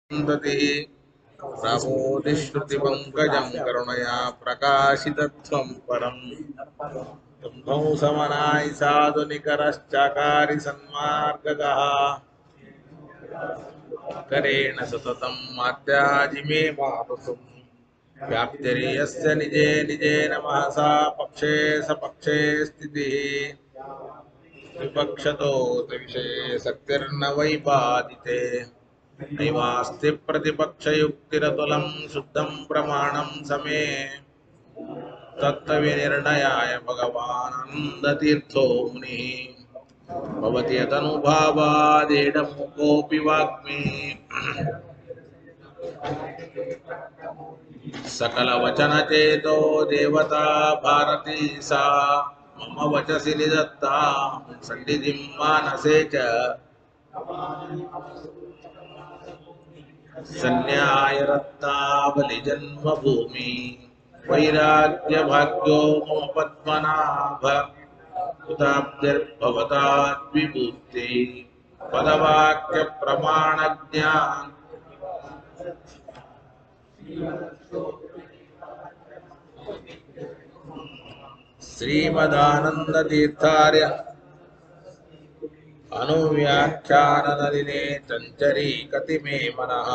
सन्ततिः प्रबोधिश्रुतिपङ्कजं करुणया प्रकाशितत्वं परम् तुम्भौ समनाय साधुनिकरश्चाकारि सन्मार्गगः करेण सततं मात्याजिमे मातुसुम् व्याप्तिर्यस्य निजे निजे नमः सा पक्षे सपक्षे स्थितिः विपक्षतो विषये शक्तिर्न वै बाधिते नैवास्ति प्रतिपक्षयुक्तिरतुलं शुद्धं प्रमाणं समे तत्त्वविनिर्णयाय भगवानन्दतीर्थो मुनिः भवति यदनुभावादेडमुकोऽपि वाग्मी सकलवचनचेतो देवता भारती सा मम वचसि निदत्ता सन्निधिं मानसे च सन्न्यायरत्नावलिजन्मभूमि वैराग्यभाग्यो मम पद्मनाभ उताब्दिर्भवताद्विभूति पदवाक्यप्रमाणज्ञान श्रीमदानन्दतीर्थार्य अनुव्याख्याननलिने चञ्चरी कति मे मनः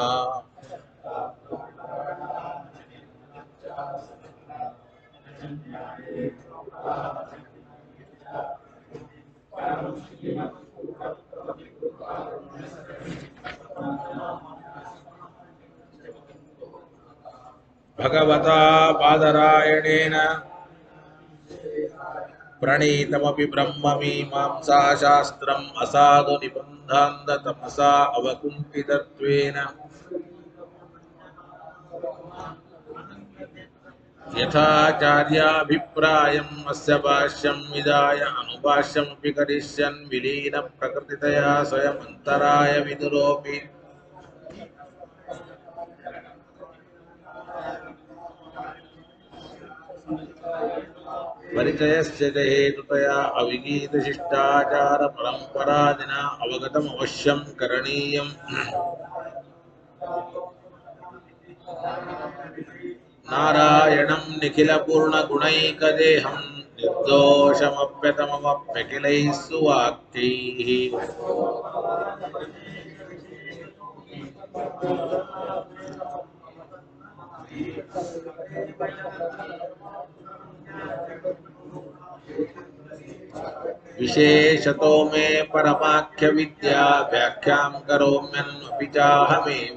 भगवता पादरायणेन प्रणीतमपि ब्रह्ममीमांसाशास्त्रम् असाधुनिबन्धान्धतमसा अवकुण्ठितत्वेन यथाचार्याभिप्रायम् अस्य भाष्यम् विदाय अनुभाष्यमपि करिष्यन् विलीनप्रकृतितया स्वयमन्तराय विदुरोऽपि परिचयस्य च हेतुतया अविगीतशिष्टाचारपरम्परादिना अवगतमवश्यं करणीयम् नारायणं निखिलपूर्णगुणैकदेहं निर्दोषमप्यतममप्यखिलैः सुवाक्यैः विशेषतो मे परमाख्यविद्या व्याख्यां करोम्यन्वपि चाहमेव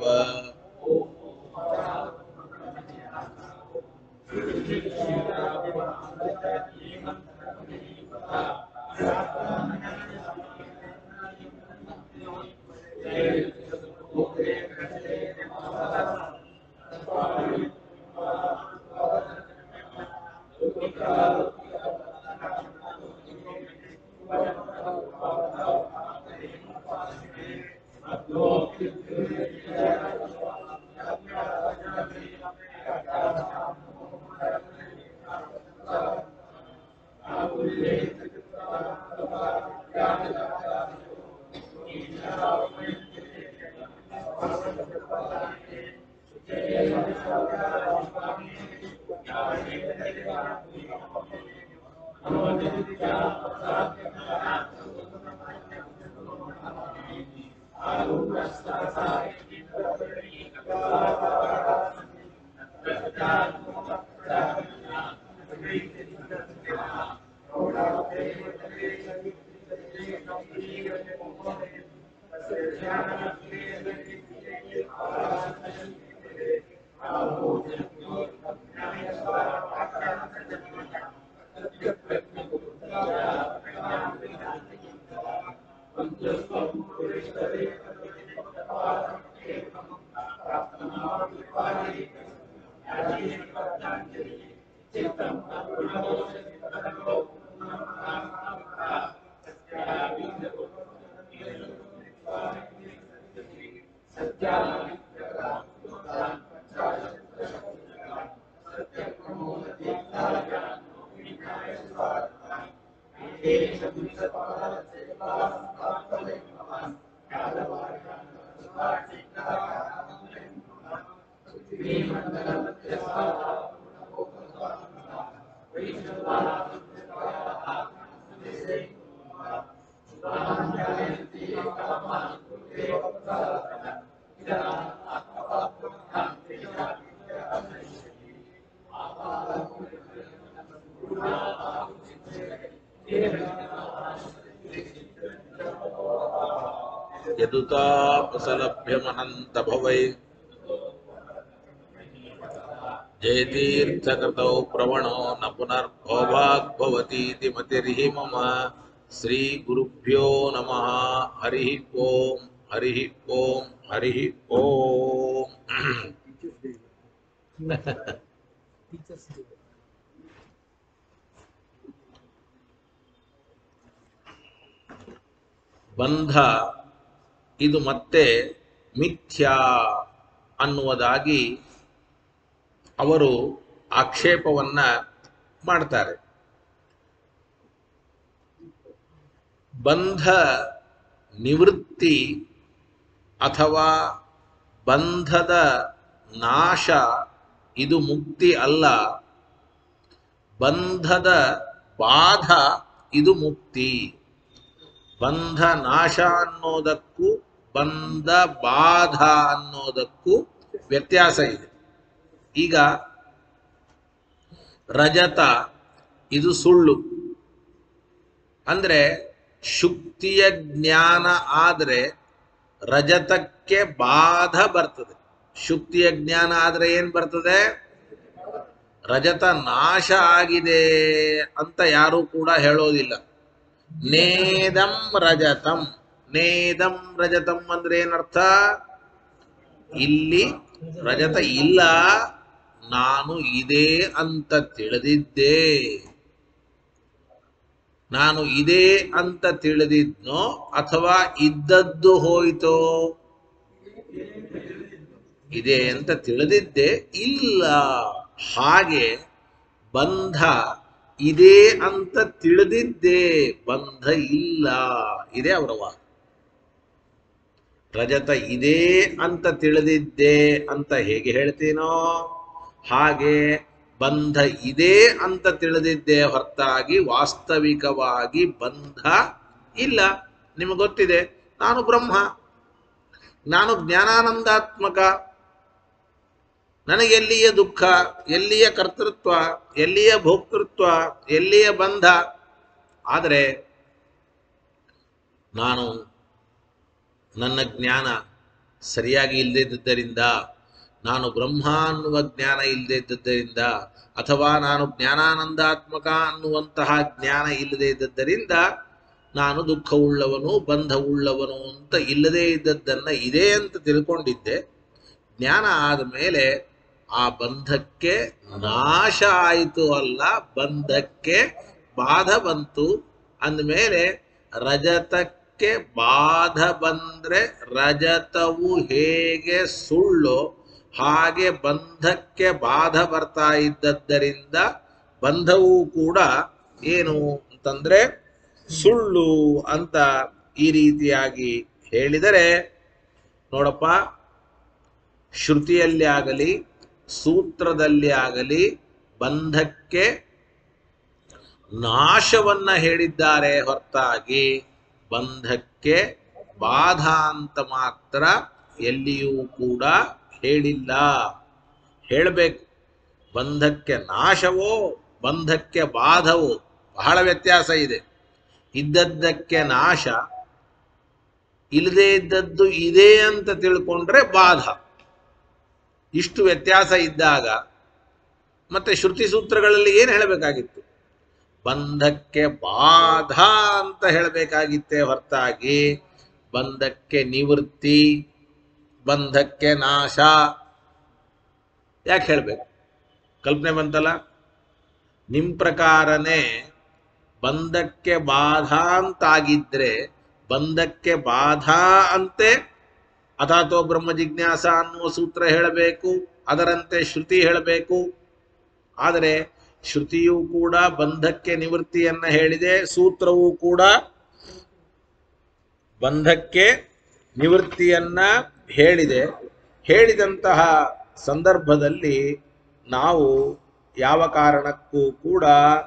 यदुतापसलभ्यमनन्तभवै जयतीर्थकृतौ प्रवणो न पुनर्भोभाग्भवतीति मतिर्हि मम श्रीगुरुभ्यो नमः हरिः ओम् हरिः ओम् हरिः ओम् Teachers Day. ಬಂಧ ಇದು ಮತ್ತೆ ಮಿಥ್ಯಾ ಅನ್ನುವುದಾಗಿ ಅವರು ಆಕ್ಷೇಪವನ್ನ ಮಾಡ್ತಾರೆ ಬಂಧ ನಿವೃತ್ತಿ ಅಥವಾ ಬಂಧದ ನಾಶ ಇದು ಮುಕ್ತಿ ಅಲ್ಲ ಬಂಧದ ಬಾಧ ಇದು ಮುಕ್ತಿ ಬಂಧ ನಾಶ ಅನ್ನೋದಕ್ಕೂ ಬಂಧ ಬಾಧ ಅನ್ನೋದಕ್ಕೂ ವ್ಯತ್ಯಾಸ ಇದೆ ಈಗ ರಜತ ಇದು ಸುಳ್ಳು ಅಂದ್ರೆ ಶುಕ್ತಿಯ ಜ್ಞಾನ ಆದ್ರೆ ರಜತಕ್ಕೆ ಬಾಧ ಬರ್ತದೆ ಶುಕ್ತಿಯ ಜ್ಞಾನ ಆದ್ರೆ ಏನ್ ಬರ್ತದೆ ರಜತ ನಾಶ ಆಗಿದೆ ಅಂತ ಯಾರೂ ಕೂಡ ಹೇಳೋದಿಲ್ಲ ನೇದಂ ರಜತಂ ನೇದಂ ರಜತಂ ಅಂದ್ರೆ ಏನರ್ಥ ಇಲ್ಲಿ ರಜತ ಇಲ್ಲ ನಾನು ಇದೆ ಅಂತ ತಿಳಿದಿದ್ದೆ ನಾನು ಇದೆ ಅಂತ ತಿಳಿದಿದ್ನೋ ಅಥವಾ ಇದ್ದದ್ದು ಹೋಯಿತೋ ಇದೆ ಅಂತ ತಿಳಿದಿದ್ದೆ ಇಲ್ಲ ಹಾಗೆ ಬಂಧ ಇದೆ ಅಂತ ತಿಳಿದಿದ್ದೆ ಬಂಧ ಇಲ್ಲ ಇದೆ ಅವರ ವಾದ ರಜತ ಇದೆ ಅಂತ ತಿಳಿದಿದ್ದೆ ಅಂತ ಹೇಗೆ ಹೇಳ್ತೀನೋ ಹಾಗೆ ಬಂಧ ಇದೆ ಅಂತ ತಿಳಿದಿದ್ದೆ ಹೊರತಾಗಿ ವಾಸ್ತವಿಕವಾಗಿ ಬಂಧ ಇಲ್ಲ ನಿಮಗೆ ಗೊತ್ತಿದೆ ನಾನು ಬ್ರಹ್ಮ ನಾನು ಜ್ಞಾನಾನಂದಾತ್ಮಕ ನನಗೆ ಎಲ್ಲಿಯ ದುಃಖ ಎಲ್ಲಿಯ ಕರ್ತೃತ್ವ ಎಲ್ಲಿಯ ಭೋಕ್ತೃತ್ವ ಎಲ್ಲಿಯ ಬಂಧ ಆದರೆ ನಾನು ನನ್ನ ಜ್ಞಾನ ಸರಿಯಾಗಿ ಇಲ್ಲದೇ ಇದ್ದದ್ದರಿಂದ ನಾನು ಬ್ರಹ್ಮ ಅನ್ನುವ ಜ್ಞಾನ ಇಲ್ಲದೇ ಇದ್ದದ್ದರಿಂದ ಅಥವಾ ನಾನು ಜ್ಞಾನಾನಂದಾತ್ಮಕ ಅನ್ನುವಂತಹ ಜ್ಞಾನ ಇಲ್ಲದೇ ಇದ್ದದ್ದರಿಂದ ನಾನು ದುಃಖವುಳ್ಳವನು ಬಂಧವುಳ್ಳವನು ಅಂತ ಇಲ್ಲದೇ ಇದ್ದದ್ದನ್ನ ಇದೆ ಅಂತ ತಿಳ್ಕೊಂಡಿದ್ದೆ ಜ್ಞಾನ ಆದ ಮೇಲೆ ಆ ಬಂಧಕ್ಕೆ ನಾಶ ಆಯಿತು ಅಲ್ಲ ಬಂಧಕ್ಕೆ ಬಾಧ ಬಂತು ಅಂದಮೇಲೆ ರಜತಕ್ಕೆ ಬಾಧ ಬಂದ್ರೆ ರಜತವು ಹೇಗೆ ಸುಳ್ಳು ಹಾಗೆ ಬಂಧಕ್ಕೆ ಬಾಧ ಬರ್ತಾ ಇದ್ದದ್ದರಿಂದ ಬಂಧವು ಕೂಡ ಏನು ಅಂತಂದ್ರೆ ಸುಳ್ಳು ಅಂತ ಈ ರೀತಿಯಾಗಿ ಹೇಳಿದರೆ ನೋಡಪ್ಪ ಶ್ರುತಿಯಲ್ಲಿ ಆಗಲಿ ಸೂತ್ರದಲ್ಲಿ ಆಗಲಿ ಬಂಧಕ್ಕೆ ನಾಶವನ್ನ ಹೇಳಿದ್ದಾರೆ ಹೊರತಾಗಿ ಬಂಧಕ್ಕೆ ಬಾಧ ಅಂತ ಮಾತ್ರ ಎಲ್ಲಿಯೂ ಕೂಡ ಹೇಳಿಲ್ಲ ಹೇಳಬೇಕು ಬಂಧಕ್ಕೆ ನಾಶವೋ ಬಂಧಕ್ಕೆ ಬಾಧವೋ ಬಹಳ ವ್ಯತ್ಯಾಸ ಇದೆ ಇದ್ದದ್ದಕ್ಕೆ ನಾಶ ಇಲ್ಲದೇ ಇದ್ದದ್ದು ಇದೆ ಅಂತ ತಿಳ್ಕೊಂಡ್ರೆ ಬಾಧ ಇಷ್ಟು ವ್ಯತ್ಯಾಸ ಇದ್ದಾಗ ಮತ್ತೆ ಶ್ರುತಿ ಸೂತ್ರಗಳಲ್ಲಿ ಏನು ಹೇಳಬೇಕಾಗಿತ್ತು ಬಂಧಕ್ಕೆ ಬಾಧ ಅಂತ ಹೇಳಬೇಕಾಗಿತ್ತೇ ಹೊರತಾಗಿ ಬಂಧಕ್ಕೆ ನಿವೃತ್ತಿ ಬಂಧಕ್ಕೆ ನಾಶ ಯಾಕೆ ಹೇಳಬೇಕು ಕಲ್ಪನೆ ಬಂತಲ್ಲ ನಿಮ್ ಪ್ರಕಾರನೇ ಬಂಧಕ್ಕೆ ಬಾಧ ಅಂತಾಗಿದ್ರೆ ಬಂಧಕ್ಕೆ ಬಾಧ ಅಂತೆ ಅಥಾತೋ ಬ್ರಹ್ಮ ಜಿಜ್ಞಾಸ ಅನ್ನುವ ಸೂತ್ರ ಹೇಳಬೇಕು ಅದರಂತೆ ಶ್ರುತಿ ಹೇಳಬೇಕು ಆದರೆ ಶ್ರುತಿಯೂ ಕೂಡ ಬಂಧಕ್ಕೆ ನಿವೃತ್ತಿಯನ್ನ ಹೇಳಿದೆ ಸೂತ್ರವೂ ಕೂಡ ಬಂಧಕ್ಕೆ ನಿವೃತ್ತಿಯನ್ನ ಹೇಳಿದೆ ಹೇಳಿದಂತಹ ಸಂದರ್ಭದಲ್ಲಿ ನಾವು ಯಾವ ಕಾರಣಕ್ಕೂ ಕೂಡ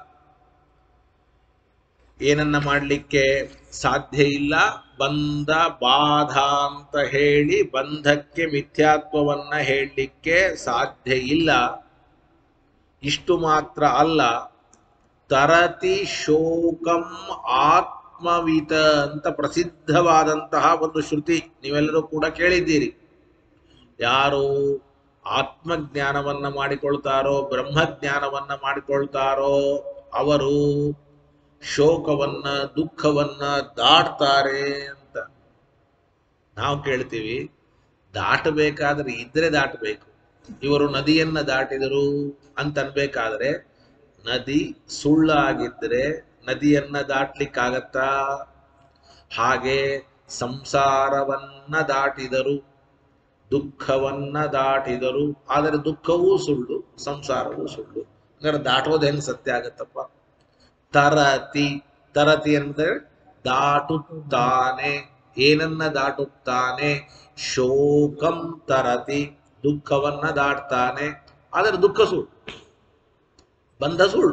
ಏನನ್ನ ಮಾಡಲಿಕ್ಕೆ ಸಾಧ್ಯ ಇಲ್ಲ ಬಂಧ ಬಾಧ ಅಂತ ಹೇಳಿ ಬಂಧಕ್ಕೆ ಮಿಥ್ಯಾತ್ವವನ್ನ ಹೇಳಲಿಕ್ಕೆ ಸಾಧ್ಯ ಇಲ್ಲ ಇಷ್ಟು ಮಾತ್ರ ಅಲ್ಲ ತರತಿ ಶೋಕಂ ಆತ್ಮವಿತ ಅಂತ ಪ್ರಸಿದ್ಧವಾದಂತಹ ಒಂದು ಶ್ರುತಿ ನೀವೆಲ್ಲರೂ ಕೂಡ ಕೇಳಿದ್ದೀರಿ ಯಾರು ಆತ್ಮಜ್ಞಾನವನ್ನ ಮಾಡಿಕೊಳ್ತಾರೋ ಬ್ರಹ್ಮಜ್ಞಾನವನ್ನ ಮಾಡಿಕೊಳ್ತಾರೋ ಅವರು ಶೋಕವನ್ನ ದುಃಖವನ್ನ ದಾಟ್ತಾರೆ ಅಂತ ನಾವು ಕೇಳ್ತೀವಿ ದಾಟಬೇಕಾದ್ರೆ ಇದ್ರೆ ದಾಟಬೇಕು ಇವರು ನದಿಯನ್ನ ದಾಟಿದರು ಅಂತ ಅನ್ಬೇಕಾದ್ರೆ ನದಿ ಸುಳ್ಳಾಗಿದ್ರೆ ನದಿಯನ್ನ ದಾಟ್ಲಿಕ್ಕಾಗತ್ತಾ ಹಾಗೆ ಸಂಸಾರವನ್ನ ದಾಟಿದರು ದುಃಖವನ್ನ ದಾಟಿದರು ಆದರೆ ದುಃಖವೂ ಸುಳ್ಳು ಸಂಸಾರವೂ ಸುಳ್ಳು ಹಂಗಾರೆ ದಾಟೋದು ಹೆಂಗ್ ಸತ್ಯ ಆಗತ್ತಪ್ಪ ತರತಿ ತರತಿ ಅಂದ್ರೆ ದಾಟುತ್ತಾನೆ ಏನನ್ನ ದಾಟುತ್ತಾನೆ ಶೋಕಂ ತರತಿ ದುಃಖವನ್ನ ದಾಟ್ತಾನೆ ಆದರೆ ದುಃಖ ಸುಳ್ಳು ಬಂಧ ಸುಳ್ಳು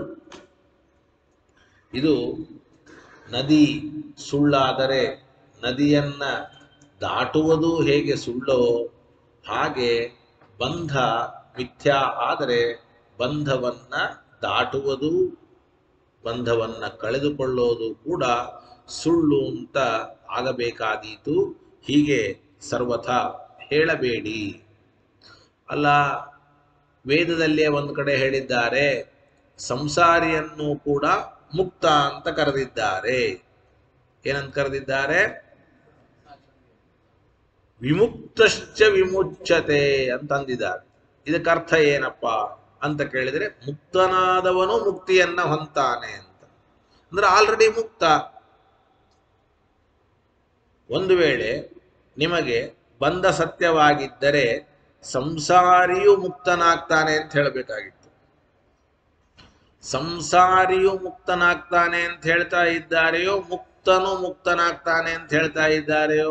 ಇದು ನದಿ ಸುಳ್ಳಾದರೆ ನದಿಯನ್ನ ದಾಟುವುದು ಹೇಗೆ ಸುಳ್ಳೋ ಹಾಗೆ ಬಂಧ ಮಿಥ್ಯಾ ಆದರೆ ಬಂಧವನ್ನ ದಾಟುವುದು ಬಂಧವನ್ನ ಕಳೆದುಕೊಳ್ಳೋದು ಕೂಡ ಸುಳ್ಳು ಅಂತ ಆಗಬೇಕಾದೀತು ಹೀಗೆ ಸರ್ವಥ ಹೇಳಬೇಡಿ ಅಲ್ಲ ವೇದದಲ್ಲೇ ಒಂದು ಕಡೆ ಹೇಳಿದ್ದಾರೆ ಸಂಸಾರಿಯನ್ನು ಕೂಡ ಮುಕ್ತ ಅಂತ ಕರೆದಿದ್ದಾರೆ ಏನಂತ ಕರೆದಿದ್ದಾರೆ ವಿಮುಕ್ತಶ್ಚ ವಿಮುಚ್ಚತೆ ಅಂತ ಅಂದಿದ್ದಾರೆ ಇದಕ್ಕೆ ಅರ್ಥ ಏನಪ್ಪ ಅಂತ ಕೇಳಿದ್ರೆ ಮುಕ್ತನಾದವನು ಮುಕ್ತಿಯನ್ನ ಹೊಂತಾನೆ ಅಂತ ಅಂದ್ರೆ ಆಲ್ರೆಡಿ ಮುಕ್ತ ಒಂದು ವೇಳೆ ನಿಮಗೆ ಬಂದ ಸತ್ಯವಾಗಿದ್ದರೆ ಸಂಸಾರಿಯು ಮುಕ್ತನಾಗ್ತಾನೆ ಅಂತ ಹೇಳಬೇಕಾಗಿತ್ತು ಸಂಸಾರಿಯು ಮುಕ್ತನಾಗ್ತಾನೆ ಅಂತ ಹೇಳ್ತಾ ಇದ್ದಾರೆಯೋ ಮುಕ್ತನು ಮುಕ್ತನಾಗ್ತಾನೆ ಅಂತ ಹೇಳ್ತಾ ಇದ್ದಾರೆಯೋ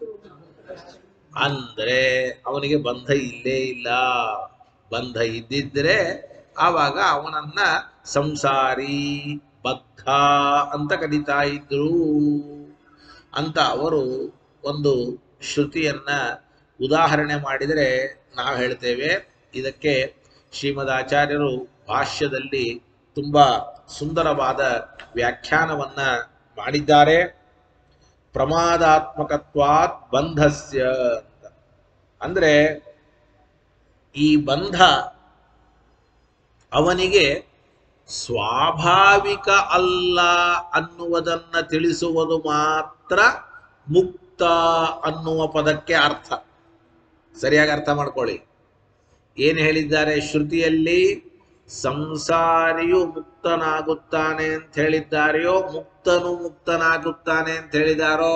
ಅಂದ್ರೆ ಅವನಿಗೆ ಬಂಧ ಇಲ್ಲೇ ಇಲ್ಲ ಬಂಧ ಇದ್ದಿದ್ರೆ ಆವಾಗ ಅವನನ್ನ ಸಂಸಾರಿ ಬದ್ಧ ಅಂತ ಕರೀತಾ ಇದ್ರು ಅಂತ ಅವರು ಒಂದು ಶ್ರುತಿಯನ್ನ ಉದಾಹರಣೆ ಮಾಡಿದರೆ ನಾವು ಹೇಳ್ತೇವೆ ಇದಕ್ಕೆ ಶ್ರೀಮದ್ ಆಚಾರ್ಯರು ಭಾಷ್ಯದಲ್ಲಿ ತುಂಬಾ ಸುಂದರವಾದ ವ್ಯಾಖ್ಯಾನವನ್ನ ಮಾಡಿದ್ದಾರೆ ಪ್ರಮಾದಾತ್ಮಕತ್ವಾತ್ ಬಂಧಸ್ಯ ಅಂತ ಅಂದ್ರೆ ಈ ಬಂಧ ಅವನಿಗೆ ಸ್ವಾಭಾವಿಕ ಅಲ್ಲ ಅನ್ನುವುದನ್ನ ತಿಳಿಸುವುದು ಮಾತ್ರ ಮುಕ್ತ ಅನ್ನುವ ಪದಕ್ಕೆ ಅರ್ಥ ಸರಿಯಾಗಿ ಅರ್ಥ ಮಾಡ್ಕೊಳ್ಳಿ ಏನು ಹೇಳಿದ್ದಾರೆ ಶ್ರುತಿಯಲ್ಲಿ ಸಂಸಾರಿಯು ಮುಕ್ತನಾಗುತ್ತಾನೆ ಅಂತ ಹೇಳಿದ್ದಾರೆಯೋ ಮುಕ್ತನು ಮುಕ್ತನಾಗುತ್ತಾನೆ ಅಂತ ಹೇಳಿದಾರೋ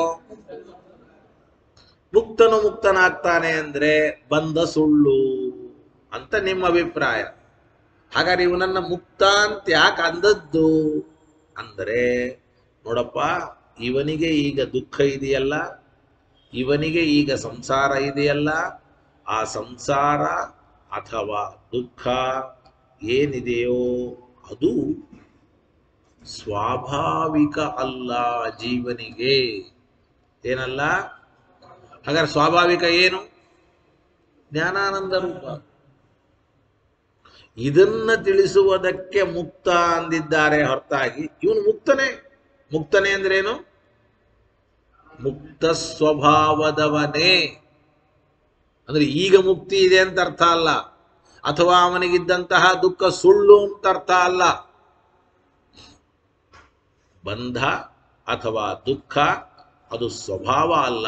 ಮುಕ್ತನು ಮುಕ್ತನಾಗ್ತಾನೆ ಅಂದ್ರೆ ಬಂದ ಸುಳ್ಳು ಅಂತ ನಿಮ್ಮ ಅಭಿಪ್ರಾಯ ಹಾಗಾದ್ರೆ ಇವನನ್ನ ಮುಕ್ತ ಅಂತ ಯಾಕೆ ಅಂದದ್ದು ಅಂದ್ರೆ ನೋಡಪ್ಪ ಇವನಿಗೆ ಈಗ ದುಃಖ ಇದೆಯಲ್ಲ ಇವನಿಗೆ ಈಗ ಸಂಸಾರ ಇದೆಯಲ್ಲ ಆ ಸಂಸಾರ ಅಥವಾ ದುಃಖ ಏನಿದೆಯೋ ಅದು ಸ್ವಾಭಾವಿಕ ಅಲ್ಲ ಜೀವನಿಗೆ ಏನಲ್ಲ ಹಾಗಾದ್ರೆ ಸ್ವಾಭಾವಿಕ ಏನು ಜ್ಞಾನಾನಂದ ರೂಪ ಇದನ್ನ ತಿಳಿಸುವುದಕ್ಕೆ ಮುಕ್ತ ಅಂದಿದ್ದಾರೆ ಹೊರತಾಗಿ ಇವನು ಮುಕ್ತನೇ ಮುಕ್ತನೇ ಅಂದ್ರೇನು ಮುಕ್ತ ಸ್ವಭಾವದವನೇ ಅಂದ್ರೆ ಈಗ ಮುಕ್ತಿ ಇದೆ ಅಂತ ಅರ್ಥ ಅಲ್ಲ ಅಥವಾ ಅವನಿಗಿದ್ದಂತಹ ದುಃಖ ಸುಳ್ಳು ಅಂತ ಅರ್ಥ ಅಲ್ಲ ಬಂಧ ಅಥವಾ ದುಃಖ ಅದು ಸ್ವಭಾವ ಅಲ್ಲ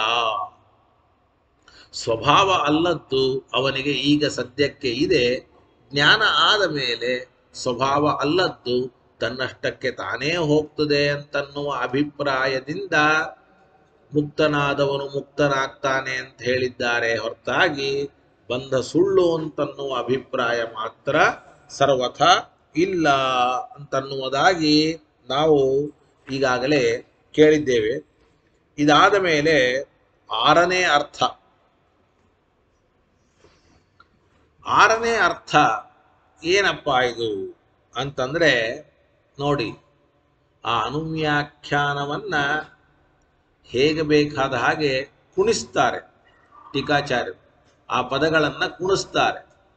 ಸ್ವಭಾವ ಅಲ್ಲದ್ದು ಅವನಿಗೆ ಈಗ ಸದ್ಯಕ್ಕೆ ಇದೆ ಜ್ಞಾನ ಆದ ಮೇಲೆ ಸ್ವಭಾವ ಅಲ್ಲದ್ದು ತನ್ನಷ್ಟಕ್ಕೆ ತಾನೇ ಹೋಗ್ತದೆ ಅಂತನ್ನುವ ಅಭಿಪ್ರಾಯದಿಂದ ಮುಕ್ತನಾದವನು ಮುಕ್ತನಾಗ್ತಾನೆ ಅಂತ ಹೇಳಿದ್ದಾರೆ ಹೊರತಾಗಿ ಬಂಧ ಸುಳ್ಳು ಅಂತನ್ನುವ ಅಭಿಪ್ರಾಯ ಮಾತ್ರ ಸರ್ವಥ ಇಲ್ಲ ಅಂತನ್ನುವುದಾಗಿ ನಾವು ಈಗಾಗಲೇ ಕೇಳಿದ್ದೇವೆ ಇದಾದ ಮೇಲೆ ಆರನೇ ಅರ್ಥ ಆರನೇ ಅರ್ಥ ಏನಪ್ಪ ಇದು ಅಂತಂದ್ರೆ ನೋಡಿ ಆ ಅನುವ್ಯಾಖ್ಯಾನವನ್ನ ಹೇಗೆ ಬೇಕಾದ ಹಾಗೆ ಕುಣಿಸ್ತಾರೆ ಟೀಕಾಚಾರ್ಯರು ಆ ಪದಗಳನ್ನು ಕುಣಿಸ್ತಾರೆ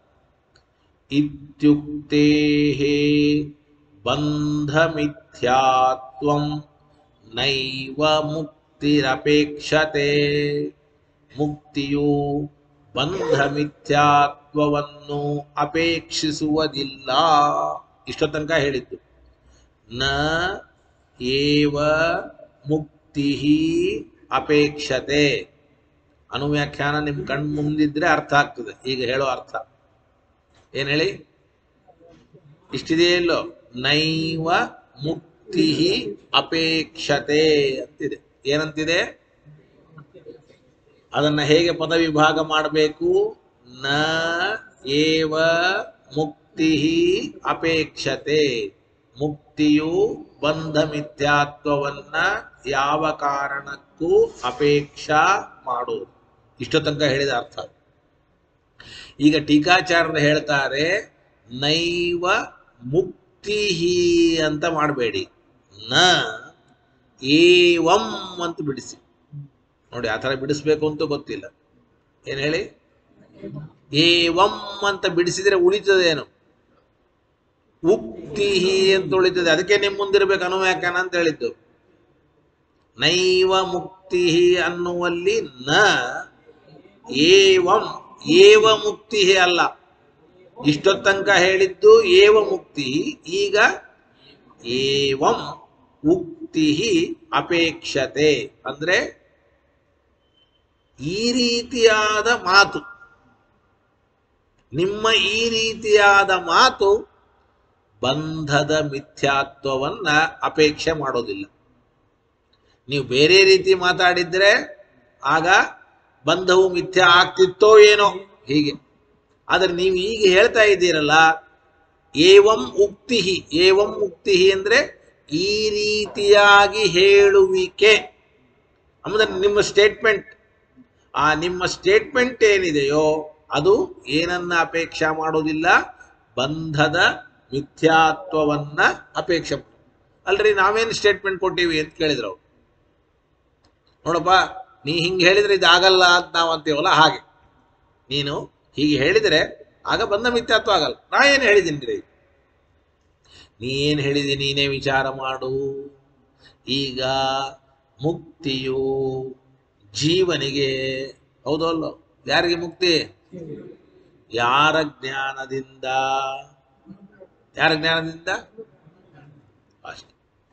ಇತ್ಯುಕ್ತೇ ಬಂಧಮಿಥ್ಯಾತ್ವಂ ನೈವ ಮುಕ್ತಿರಪೇಕ್ಷತೆ ಮುಕ್ತಿಯು ಬಂಧಮಿಥ್ಯಾತ್ವವನ್ನು ಅಪೇಕ್ಷಿಸುವುದಿಲ್ಲ ಇಷ್ಟ ತನಕ ಹೇಳಿದ್ದು ನ ಏವ ಮುಕ್ತಿ ಅಪೇಕ್ಷತೆ ಅನುವ್ಯಾಖ್ಯಾನ ನಿಮ್ ಕಣ್ ಮುಂದಿದ್ರೆ ಅರ್ಥ ಆಗ್ತದೆ ಈಗ ಹೇಳೋ ಅರ್ಥ ಏನ್ ಹೇಳಿ ಇಷ್ಟಿದೆಯೇ ಇಲ್ಲೋ ನೈವ ಮುಕ್ತಿ ಅಪೇಕ್ಷತೆ ಅಂತಿದೆ ಏನಂತಿದೆ ಅದನ್ನ ಹೇಗೆ ಪದ ವಿಭಾಗ ಮಾಡಬೇಕು ನ ಏವ ಮುಕ್ತಿ ಅಪೇಕ್ಷತೆ ಮುಕ್ತಿಯು ಬಂಧ ಮಿಥ್ಯಾತ್ವವನ್ನ ಯಾವ ಕಾರಣಕ್ಕೂ ಅಪೇಕ್ಷಾ ಮಾಡೋದು ಇಷ್ಟು ತನಕ ಹೇಳಿದ ಅರ್ಥ ಈಗ ಟೀಕಾಚಾರ್ಯರು ಹೇಳ್ತಾರೆ ನೈವ ಮುಕ್ತಿ ಅಂತ ಮಾಡಬೇಡಿ ನ ಏವಂ ಅಂತ ಬಿಡಿಸಿ ನೋಡಿ ಆ ಥರ ಬಿಡಿಸ್ಬೇಕು ಅಂತ ಗೊತ್ತಿಲ್ಲ ಏನು ಹೇಳಿ ಏವಂ ಅಂತ ಬಿಡಿಸಿದ್ರೆ ಉಳಿತದೇನು ಉಕ್ತಿ ಅಂತ ಉಳಿತದೆ ಅದಕ್ಕೆ ನಿಮ್ಮ ಮುಂದಿರ್ಬೇಕು ಅನುವ್ಯಾಖ್ಯಾನ ಅಂತ ಹೇಳಿದ್ದು ನೈವ ಮುಕ್ತಿ ಅನ್ನುವಲ್ಲಿ ನ ಏವಂ ಏವ ಮುಕ್ತಿ ಅಲ್ಲ ಇಷ್ಟೊತ್ತಂಕ ಹೇಳಿದ್ದು ಏವ ಮುಕ್ತಿ ಈಗ ಏವಂ ಉಕ್ತಿ ಅಪೇಕ್ಷತೆ ಅಂದ್ರೆ ಈ ರೀತಿಯಾದ ಮಾತು ನಿಮ್ಮ ಈ ರೀತಿಯಾದ ಮಾತು ಬಂಧದ ಮಿಥ್ಯಾತ್ವವನ್ನ ಅಪೇಕ್ಷೆ ಮಾಡೋದಿಲ್ಲ ನೀವು ಬೇರೆ ರೀತಿ ಮಾತಾಡಿದ್ರೆ ಆಗ ಬಂಧವು ಮಿಥ್ಯ ಆಗ್ತಿತ್ತೋ ಏನೋ ಹೀಗೆ ಆದರೆ ನೀವು ಈಗ ಹೇಳ್ತಾ ಇದ್ದೀರಲ್ಲ ಏವಂ ಉಕ್ತಿ ಏವಂ ಉಕ್ತಿ ಅಂದ್ರೆ ಈ ರೀತಿಯಾಗಿ ಹೇಳುವಿಕೆ ಅಂದ್ರೆ ನಿಮ್ಮ ಸ್ಟೇಟ್ಮೆಂಟ್ ಆ ನಿಮ್ಮ ಸ್ಟೇಟ್ಮೆಂಟ್ ಏನಿದೆಯೋ ಅದು ಏನನ್ನ ಅಪೇಕ್ಷೆ ಮಾಡೋದಿಲ್ಲ ಬಂಧದ ಮಿಥ್ಯಾತ್ವವನ್ನ ಅಪೇಕ್ಷೆ ಮಾಡ್- ಅಲ್ರಿ ನಾವೇನು ಸ್ಟೇಟ್ಮೆಂಟ್ ಕೊಟ್ಟಿವಿ ಅಂತ ಕೇಳಿದ್ರು ಅವ್ರು ನೋಡಪ್ಪ ನೀ ಹಿಂಗೆ ಹೇಳಿದ್ರೆ ಇದು ಆಗಲ್ಲ ಅಂತ ನಾವು ಅಂತೀವಲ್ಲ ಹಾಗೆ ನೀನು ಹೀಗೆ ಹೇಳಿದರೆ ಆಗ ಬಂದ ಮಿಥ್ಯಾತ್ವ ಆಗಲ್ಲ ನಾ ಏನು ಹೇಳಿದ್ದೀನಿ ರೀ ನೀ ಏನು ಹೇಳಿದಿ ನೀನೇ ವಿಚಾರ ಮಾಡು ಈಗ ಮುಕ್ತಿಯು ಜೀವನಿಗೆ ಹೌದೋ ಅಲ್ಲೋ ಯಾರಿಗೆ ಮುಕ್ತಿ ಯಾರ ಜ್ಞಾನದಿಂದ ಯಾರ ಜ್ಞಾನದಿಂದ ಅಷ್ಟೆ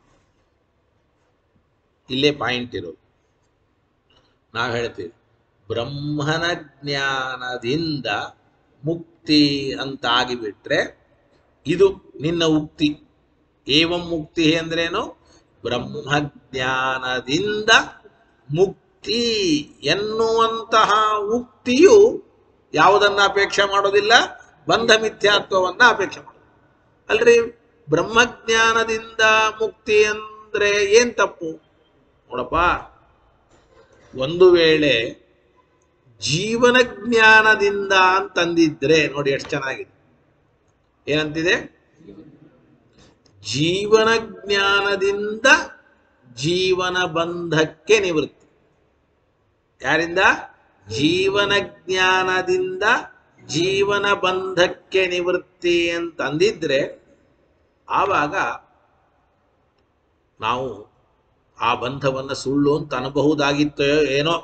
ಇಲ್ಲೇ ಪಾಯಿಂಟ್ ಇರೋದು ನಾವು ಹೇಳ್ತೀವಿ ಬ್ರಹ್ಮನ ಜ್ಞಾನದಿಂದ ಮುಕ್ತಿ ಅಂತ ಆಗಿಬಿಟ್ರೆ ಇದು ನಿನ್ನ ಉಕ್ತಿ ಏವಂ ಮುಕ್ತಿ ಅಂದ್ರೇನು ಬ್ರಹ್ಮಜ್ಞಾನದಿಂದ ಮುಕ್ತಿ ಎನ್ನುವಂತಹ ಉಕ್ತಿಯು ಯಾವುದನ್ನ ಅಪೇಕ್ಷೆ ಮಾಡೋದಿಲ್ಲ ಬಂಧ ಮಿಥ್ಯಾತ್ವವನ್ನ ಅಪೇಕ್ಷೆ ಮಾಡೋದು ಅಲ್ರಿ ಬ್ರಹ್ಮಜ್ಞಾನದಿಂದ ಮುಕ್ತಿ ಅಂದ್ರೆ ಏನ್ ತಪ್ಪು ನೋಡಪ್ಪ ಒಂದು ವೇಳೆ ಜೀವನ ಜ್ಞಾನದಿಂದ ಅಂತಂದಿದ್ರೆ ನೋಡಿ ಎಷ್ಟು ಚೆನ್ನಾಗಿದೆ ಏನಂತಿದೆ ಜೀವನ ಜ್ಞಾನದಿಂದ ಜೀವನ ಬಂಧಕ್ಕೆ ನಿವೃತ್ತಿ ಯಾರಿಂದ ಜೀವನ ಜ್ಞಾನದಿಂದ ಜೀವನ ಬಂಧಕ್ಕೆ ನಿವೃತ್ತಿ ಅಂತ ಅಂದಿದ್ರೆ ಆವಾಗ ನಾವು ಆ ಬಂಧವನ್ನು ಸುಳ್ಳು ಅಂತ ಅನ್ನಬಹುದಾಗಿತ್ತೋ ಏನೋ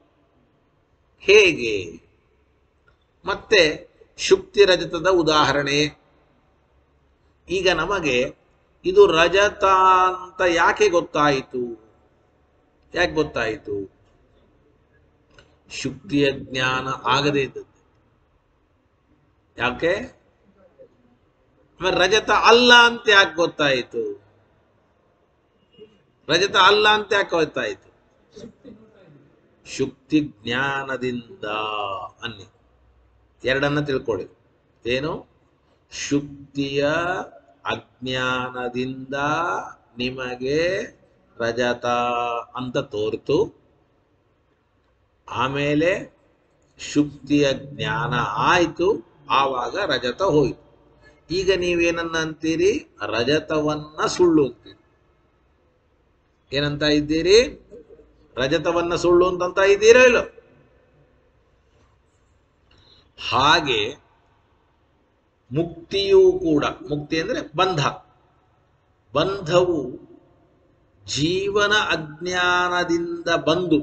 ಹೇಗೆ ಮತ್ತೆ ಶುಕ್ತಿ ರಜತದ ಉದಾಹರಣೆ ಈಗ ನಮಗೆ ಇದು ರಜತ ಅಂತ ಯಾಕೆ ಗೊತ್ತಾಯಿತು ಯಾಕೆ ಗೊತ್ತಾಯಿತು ಶುಕ್ತಿಯ ಜ್ಞಾನ ಆಗದೇ ಇದ್ದದ್ದು ಯಾಕೆ ಆಮೇಲೆ ರಜತ ಅಲ್ಲ ಅಂತ ಯಾಕೆ ಗೊತ್ತಾಯಿತು ರಜತ ಅಲ್ಲ ಅಂತ ಯಾಕೆ ಗೊತ್ತಾಯಿತು ಶುಕ್ತಿ ಜ್ಞಾನದಿಂದ ಅನ್ನಿ ಎರಡನ್ನ ತಿಳ್ಕೊಳ್ಳಿ ಏನು ಶುಕ್ತಿಯ ಅಜ್ಞಾನದಿಂದ ನಿಮಗೆ ರಜತ ಅಂತ ತೋರಿತು ಆಮೇಲೆ ಶುಕ್ತಿಯ ಜ್ಞಾನ ಆಯಿತು ಆವಾಗ ರಜತ ಹೋಯ್ತು ಈಗ ನೀವೇನನ್ನ ಅಂತೀರಿ ರಜತವನ್ನ ಸುಳ್ಳು ಅಂತೀರಿ ಏನಂತ ಇದ್ದೀರಿ ರಜತವನ್ನ ಸುಳ್ಳು ಅಂತಂತ ಇದ್ದೀರಾ ಇಲ್ಲ ಹಾಗೆ ಮುಕ್ತಿಯೂ ಕೂಡ ಮುಕ್ತಿ ಅಂದ್ರೆ ಬಂಧ ಬಂಧವು ಜೀವನ ಅಜ್ಞಾನದಿಂದ ಬಂದು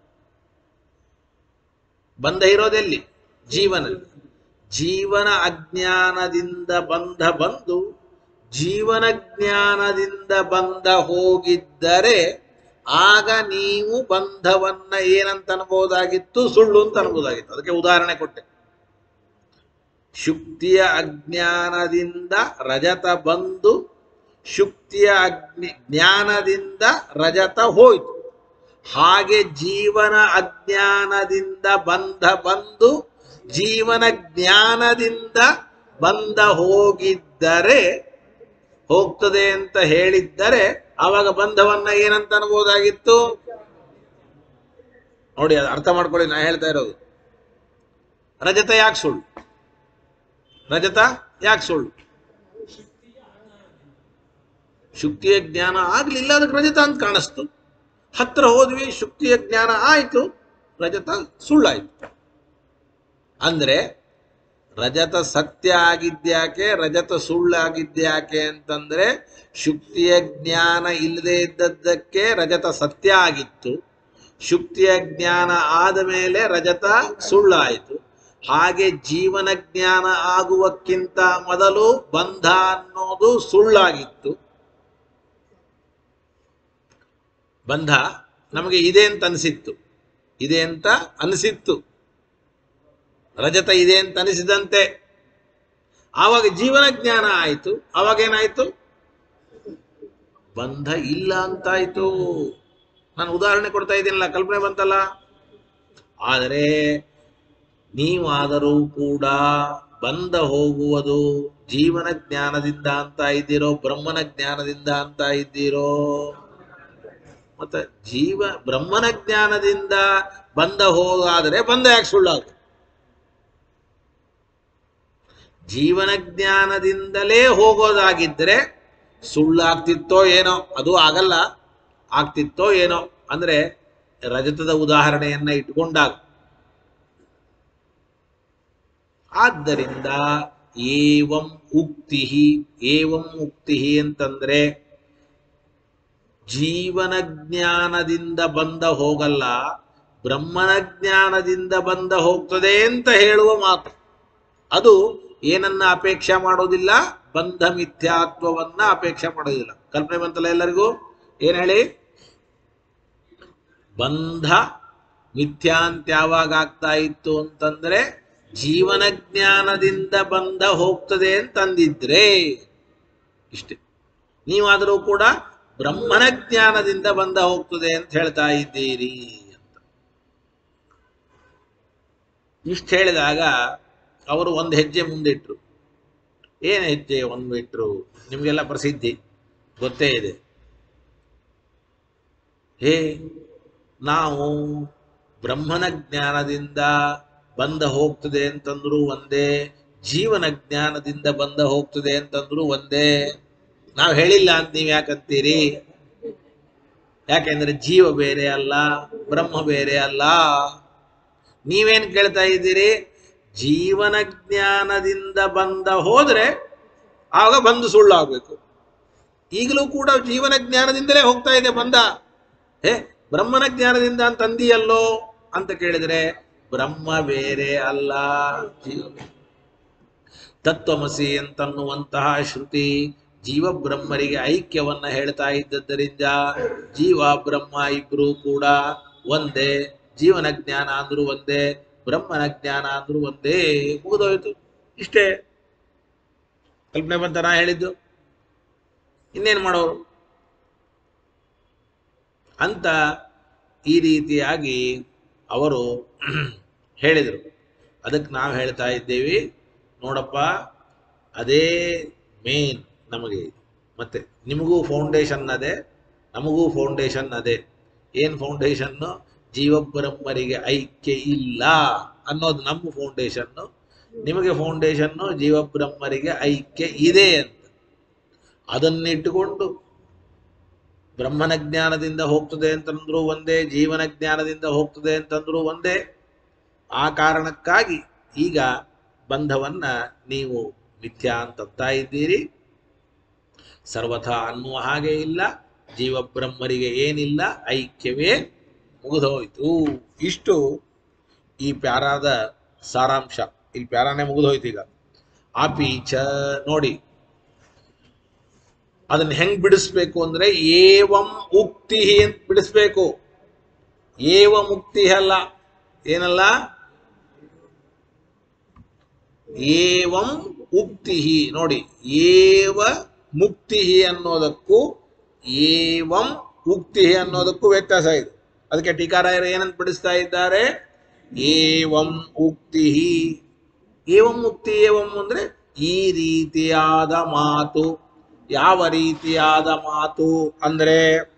ಬಂಧ ಇರೋದೆಲ್ಲಿ ಜೀವನ ಜೀವನ ಅಜ್ಞಾನದಿಂದ ಬಂಧ ಬಂದು ಜೀವನ ಜ್ಞಾನದಿಂದ ಬಂಧ ಹೋಗಿದ್ದರೆ ಆಗ ನೀವು ಬಂಧವನ್ನ ಏನಂತ ಅನ್ಬೋದಾಗಿತ್ತು ಸುಳ್ಳು ಅಂತ ಅನ್ಬೋದಾಗಿತ್ತು ಅದಕ್ಕೆ ಉದಾಹರಣೆ ಕೊಟ್ಟೆ ಶುಕ್ತಿಯ ಅಜ್ಞಾನದಿಂದ ರಜತ ಬಂದು ಶುಕ್ತಿಯ ಅಗ್ನಿ ಜ್ಞಾನದಿಂದ ರಜತ ಹೋಯ್ತು ಹಾಗೆ ಜೀವನ ಅಜ್ಞಾನದಿಂದ ಬಂಧ ಬಂದು ಜೀವನ ಜ್ಞಾನದಿಂದ ಬಂದ ಹೋಗಿದ್ದರೆ ಹೋಗ್ತದೆ ಅಂತ ಹೇಳಿದ್ದರೆ ಆವಾಗ ಬಂಧವನ್ನ ಏನಂತ ಅನ್ಬೋದಾಗಿತ್ತು ನೋಡಿ ಅದು ಅರ್ಥ ಮಾಡ್ಕೊಳ್ಳಿ ನಾ ಹೇಳ್ತಾ ಇರೋದು ರಜತ ಯಾಕೆ ಸುಳ್ಳು ರಜತ ಯಾಕೆ ಸುಳ್ಳು ಶುಕ್ತಿಯ ಜ್ಞಾನ ಆಗ್ಲಿಲ್ಲ ಅದಕ್ಕೆ ರಜತ ಅಂತ ಕಾಣಿಸ್ತು ಹತ್ರ ಹೋದ್ವಿ ಶುಕ್ತಿಯ ಜ್ಞಾನ ಆಯ್ತು ರಜತ ಸುಳ್ಳಾಯ್ತು ಅಂದ್ರೆ ರಜತ ಸತ್ಯ ಆಗಿದ್ಯಾಕೆ ರಜತ ಸುಳ್ಳಾಗಿದ್ಯಾಕೆ ಅಂತಂದ್ರೆ ಶುಕ್ತಿಯ ಜ್ಞಾನ ಇಲ್ಲದೆ ಇದ್ದದ್ದಕ್ಕೆ ರಜತ ಸತ್ಯ ಆಗಿತ್ತು ಶುಕ್ತಿಯ ಜ್ಞಾನ ಆದ ಮೇಲೆ ರಜತ ಸುಳ್ಳಾಯಿತು ಹಾಗೆ ಜೀವನ ಜ್ಞಾನ ಆಗುವಕ್ಕಿಂತ ಮೊದಲು ಬಂಧ ಅನ್ನೋದು ಸುಳ್ಳಾಗಿತ್ತು ಬಂಧ ನಮಗೆ ಇದೆ ಅಂತ ಅನಿಸಿತ್ತು ಇದೆ ಅಂತ ಅನಿಸಿತ್ತು ರಜತ ಇದೆ ಅಂತ ಅನಿಸಿದಂತೆ ಆವಾಗ ಜೀವನ ಜ್ಞಾನ ಆಯಿತು ಆವಾಗ ಏನಾಯ್ತು ಬಂಧ ಇಲ್ಲ ಅಂತಾಯ್ತು ನಾನು ಉದಾಹರಣೆ ಕೊಡ್ತಾ ಇದ್ದೀನಲ್ಲ ಕಲ್ಪನೆ ಬಂತಲ್ಲ ಆದರೆ ನೀವಾದರೂ ಕೂಡ ಬಂದ ಹೋಗುವುದು ಜೀವನ ಜ್ಞಾನದಿಂದ ಅಂತ ಇದ್ದೀರೋ ಬ್ರಹ್ಮನ ಜ್ಞಾನದಿಂದ ಅಂತ ಇದ್ದೀರೋ ಮತ್ತೆ ಜೀವ ಬ್ರಹ್ಮನ ಜ್ಞಾನದಿಂದ ಬಂದ ಹೋಗಾದರೆ ಬಂದ ಯಾಕೆ ಸುಳ್ಳಾಗ ಜೀವನ ಜ್ಞಾನದಿಂದಲೇ ಹೋಗೋದಾಗಿದ್ರೆ ಸುಳ್ಳಾಗ್ತಿತ್ತೋ ಏನೋ ಅದು ಆಗಲ್ಲ ಆಗ್ತಿತ್ತೋ ಏನೋ ಅಂದ್ರೆ ರಜತದ ಉದಾಹರಣೆಯನ್ನ ಇಟ್ಕೊಂಡಾಗ ಆದ್ದರಿಂದ ಏವಂ ಉಕ್ತಿ ಏವಂ ಉಕ್ತಿ ಅಂತಂದ್ರೆ ಜೀವನ ಜ್ಞಾನದಿಂದ ಬಂದ ಹೋಗಲ್ಲ ಬ್ರಹ್ಮನ ಜ್ಞಾನದಿಂದ ಬಂದ ಹೋಗ್ತದೆ ಅಂತ ಹೇಳುವ ಮಾತು ಅದು ಏನನ್ನ ಅಪೇಕ್ಷೆ ಮಾಡೋದಿಲ್ಲ ಬಂಧ ಮಿಥ್ಯಾತ್ವವನ್ನ ಅಪೇಕ್ಷೆ ಮಾಡೋದಿಲ್ಲ ಕಲ್ಪನೆ ಬಂತಲ್ಲ ಎಲ್ಲರಿಗೂ ಏನ್ ಹೇಳಿ ಬಂಧ ಮಿಥ್ಯಾ ಅಂತ ಯಾವಾಗ ಆಗ್ತಾ ಇತ್ತು ಅಂತಂದ್ರೆ ಜೀವನ ಜ್ಞಾನದಿಂದ ಬಂದ ಹೋಗ್ತದೆ ಅಂತಂದಿದ್ರೆ ಇಷ್ಟೇ ನೀವಾದರೂ ಕೂಡ ಬ್ರಹ್ಮನ ಜ್ಞಾನದಿಂದ ಬಂದ ಹೋಗ್ತದೆ ಅಂತ ಹೇಳ್ತಾ ಇದ್ದೀರಿ ಅಂತ ಇಷ್ಟು ಹೇಳಿದಾಗ ಅವರು ಒಂದು ಹೆಜ್ಜೆ ಮುಂದಿಟ್ರು ಏನು ಹೆಜ್ಜೆ ಒಂದು ಇಟ್ರು ನಿಮಗೆಲ್ಲ ಪ್ರಸಿದ್ಧಿ ಗೊತ್ತೇ ಇದೆ ಹೇ ನಾವು ಬ್ರಹ್ಮನ ಜ್ಞಾನದಿಂದ ಬಂದ ಹೋಗ್ತದೆ ಅಂತಂದ್ರು ಒಂದೇ ಜೀವನ ಜ್ಞಾನದಿಂದ ಬಂದ ಹೋಗ್ತದೆ ಅಂತಂದ್ರು ಒಂದೇ ನಾವು ಹೇಳಿಲ್ಲ ಅಂತ ನೀವು ಯಾಕಂತೀರಿ ಯಾಕೆಂದ್ರೆ ಜೀವ ಬೇರೆ ಅಲ್ಲ ಬ್ರಹ್ಮ ಬೇರೆ ಅಲ್ಲ ನೀವೇನ್ ಕೇಳ್ತಾ ಇದ್ದೀರಿ ಜೀವನ ಜ್ಞಾನದಿಂದ ಬಂದ ಹೋದ್ರೆ ಆಗ ಬಂದು ಸುಳ್ಳಾಗಬೇಕು ಈಗಲೂ ಕೂಡ ಜೀವನ ಜ್ಞಾನದಿಂದಲೇ ಹೋಗ್ತಾ ಇದೆ ಬಂದ ಹೇ ಬ್ರಹ್ಮನ ಜ್ಞಾನದಿಂದ ಅಂತ ಅಂದಿಯಲ್ಲೋ ಅಂತ ಕೇಳಿದ್ರೆ ಬ್ರಹ್ಮ ಬೇರೆ ಅಲ್ಲ ಜೀವ ಬೇರೆ. ತತ್ವಮಸಿ ಅಂತನ್ನುವಂತಹ ಶ್ರುತಿ ಜೀವ ಬ್ರಹ್ಮರಿಗೆ ಐಕ್ಯವನ್ನ ಹೇಳ್ತಾ ಇದ್ದದ್ದರಿಂದ ಜೀವ ಬ್ರಹ್ಮ ಇಬ್ರು ಕೂಡ ಒಂದೇ ಜೀವನ ಜ್ಞಾನ ಅಂದ್ರೂ ಒಂದೇ ಬ್ರಹ್ಮನ ಜ್ಞಾನ ಅಂದ್ರೂ ಒಂದೇ ಮುಗಿದೋಯ್ತು ಇಷ್ಟೇ ಕಲ್ಪನೆ ಬಂತ ನಾ ಹೇಳಿದ್ದು ಇನ್ನೇನು ಮಾಡೋರು ಅಂತ ಈ ರೀತಿಯಾಗಿ ಅವರು ಹೇಳಿದರು ಅದಕ್ಕೆ ನಾವು ಹೇಳ್ತಾ ಇದ್ದೇವೆ ನೋಡಪ್ಪ ಅದೇ ಮೇನ್ ನಮಗೆ ಮತ್ತೆ ನಿಮಗೂ ಫೌಂಡೇಶನ್ ಅದೇ ನಮಗೂ ಫೌಂಡೇಶನ್ ಅದೇ ಏನು ಫೌಂಡೇಶನ್ನು ಜೀವಬ್ರಹ್ಮರಿಗೆ ಐಕ್ಯ ಇಲ್ಲ ಅನ್ನೋದು ನಮ್ಮ ಫೌಂಡೇಶನ್ನು ನಿಮಗೆ ಫೌಂಡೇಶನ್ನು ಜೀವಬ್ರಹ್ಮರಿಗೆ ಐಕ್ಯ ಇದೆ ಅಂತ ಅದನ್ನಿಟ್ಟುಕೊಂಡು ಬ್ರಹ್ಮನ ಜ್ಞಾನದಿಂದ ಹೋಗ್ತದೆ ಅಂತಂದ್ರು ಒಂದೇ ಜೀವನ ಜ್ಞಾನದಿಂದ ಹೋಗ್ತದೆ ಅಂತಂದ್ರು ಒಂದೇ ಆ ಕಾರಣಕ್ಕಾಗಿ ಈಗ ಬಂಧವನ್ನ ನೀವು ಮಿಥ್ಯಾ ಅಂತತ್ತಾ ಇದ್ದೀರಿ ಸರ್ವಥಾ ಅನ್ನುವ ಹಾಗೆ ಇಲ್ಲ ಜೀವಬ್ರಹ್ಮರಿಗೆ ಏನಿಲ್ಲ ಐಕ್ಯವೇ ಮುಗಿದೋಯ್ತು ಇಷ್ಟು ಈ ಪ್ಯಾರಾದ ಸಾರಾಂಶ ಇಲ್ಲಿ ಪ್ಯಾರಾನೇ ಮುಗಿದೋಯ್ತು ಈಗ ಆಪೀಚ ನೋಡಿ ಅದನ್ನ ಹೆಂಗ್ ಬಿಡಿಸ್ಬೇಕು ಅಂದ್ರೆ ಏವಂ ಉಕ್ತಿ ಅಂತ ಬಿಡಿಸ್ಬೇಕು ಏವ ಮುಕ್ತಿ ಅಲ್ಲ ಏನಲ್ಲ ಏವಂ ಉಕ್ತಿ ನೋಡಿ ಏವ ಮುಕ್ತಿ ಅನ್ನೋದಕ್ಕೂ ಏವಂ ಉಕ್ತಿ ಅನ್ನೋದಕ್ಕೂ ವ್ಯತ್ಯಾಸ ಇದೆ ಅದಕ್ಕೆ ಟೀಕಾರಾಯರು ಏನಂತ ಬಿಡಿಸ್ತಾ ಇದ್ದಾರೆ ಏವಂ ಉಕ್ತಿ ಏವಂ ಮುಕ್ತಿ ಏವಂ ಅಂದ್ರೆ ಈ ರೀತಿಯಾದ ಮಾತು ಯಾವ ರೀತಿಯಾದ ಮಾತು ಅಂದ್ರೆ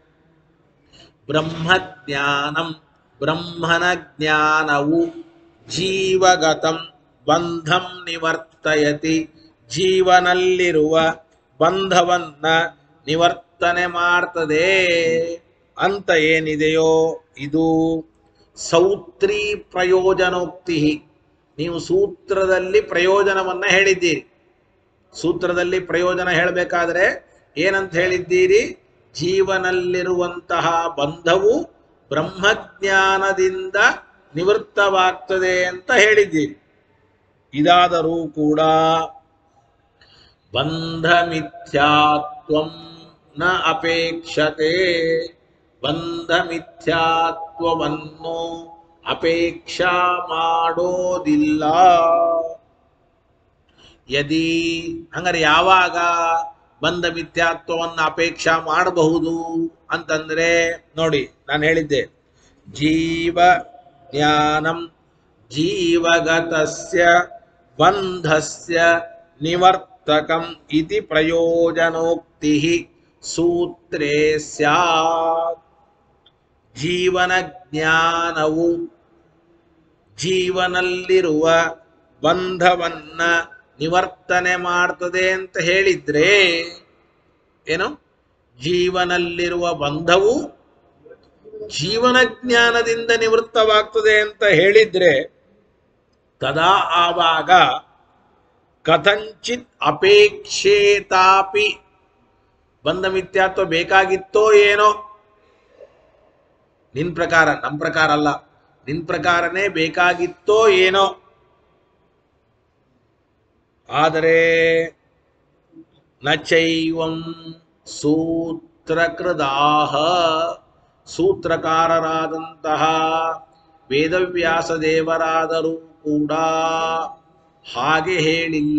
ಬ್ರಹ್ಮಜ್ಞಾನಂ ಬ್ರಹ್ಮನ ಜ್ಞಾನವು ಜೀವಗತಂ ಬಂಧಂ ನಿವರ್ತಯತಿ ಜೀವನಲ್ಲಿರುವ ಬಂಧವನ್ನ ನಿವರ್ತನೆ ಮಾಡ್ತದೆ ಅಂತ ಏನಿದೆಯೋ ಇದು ಸೌತ್ರಿ ಪ್ರಯೋಜನೋಕ್ತಿ ನೀವು ಸೂತ್ರದಲ್ಲಿ ಪ್ರಯೋಜನವನ್ನ ಹೇಳಿದ್ದೀರಿ ಸೂತ್ರದಲ್ಲಿ ಪ್ರಯೋಜನ ಹೇಳಬೇಕಾದ್ರೆ ಏನಂತ ಹೇಳಿದ್ದೀರಿ ಜೀವನಲ್ಲಿರುವಂತಹ ಬಂಧವು ಬ್ರಹ್ಮಜ್ಞಾನದಿಂದ ನಿವೃತ್ತವಾಗ್ತದೆ ಅಂತ ಹೇಳಿದ್ದೀರಿ ಇದಾದರೂ ಕೂಡ ಬಂಧ ಮಿಥ್ಯಾತ್ವಂ ನ ಅಪೇಕ್ಷತೆ ಬಂಧ ಮಿಥ್ಯಾತ್ವವನ್ನು ಅಪೇಕ್ಷಾ ಮಾಡೋದಿಲ್ಲ ಯದಿ ಹಂಗಾರೆ ಯಾವಾಗ ಬಂಧ ಮಿಥ್ಯಾತ್ವವನ್ನು ಅಪೇಕ್ಷಾ ಮಾಡಬಹುದು ಅಂತಂದ್ರೆ ನೋಡಿ ನಾನು ಹೇಳಿದ್ದೆ ಜೀವ ಜ್ಞಾನಂ ಜೀವಗತಸ್ಯ ಬಂಧಸ್ಯ ನಿವರ್ತಕಂ ಇತಿ ಪ್ರಯೋಜನೋಕ್ತಿ ಸೂತ್ರೇ ಸ್ಯಾತ್ ಜೀವನ ಜ್ಞಾನವು ಜೀವನಲ್ಲಿರುವ ಬಂಧವನ್ನ ನಿವರ್ತನೆ ಮಾಡ್ತದೆ ಅಂತ ಹೇಳಿದ್ರೆ ಏನು ಜೀವನಲ್ಲಿರುವ ಬಂಧವು ಜೀವನ ಜ್ಞಾನದಿಂದ ನಿವೃತ್ತವಾಗ್ತದೆ ಅಂತ ಹೇಳಿದ್ರೆ ತದಾ ಆವಾಗ ಕಥಂಚಿತ್ ಅಪೇಕ್ಷೇತಾಪಿ ಬಂಧ ಮಿಥ್ಯಾತ್ವ ಬೇಕಾಗಿತ್ತೋ ಏನೋ ನಿನ್ ಪ್ರಕಾರ ನಮ್ ಪ್ರಕಾರ ಅಲ್ಲ ನಿನ್ ಪ್ರಕಾರನೇ ಬೇಕಾಗಿತ್ತೋ ಏನೋ ಆದರೆ ನಚೈವಂ ಸೂತ್ರಕೃದಾಹ ಸೂತ್ರಕಾರರಾದಂತಹ ವೇದವ್ಯಾಸ ದೇವರಾದರೂ ಕೂಡ ಹಾಗೆ ಹೇಳಿಲ್ಲ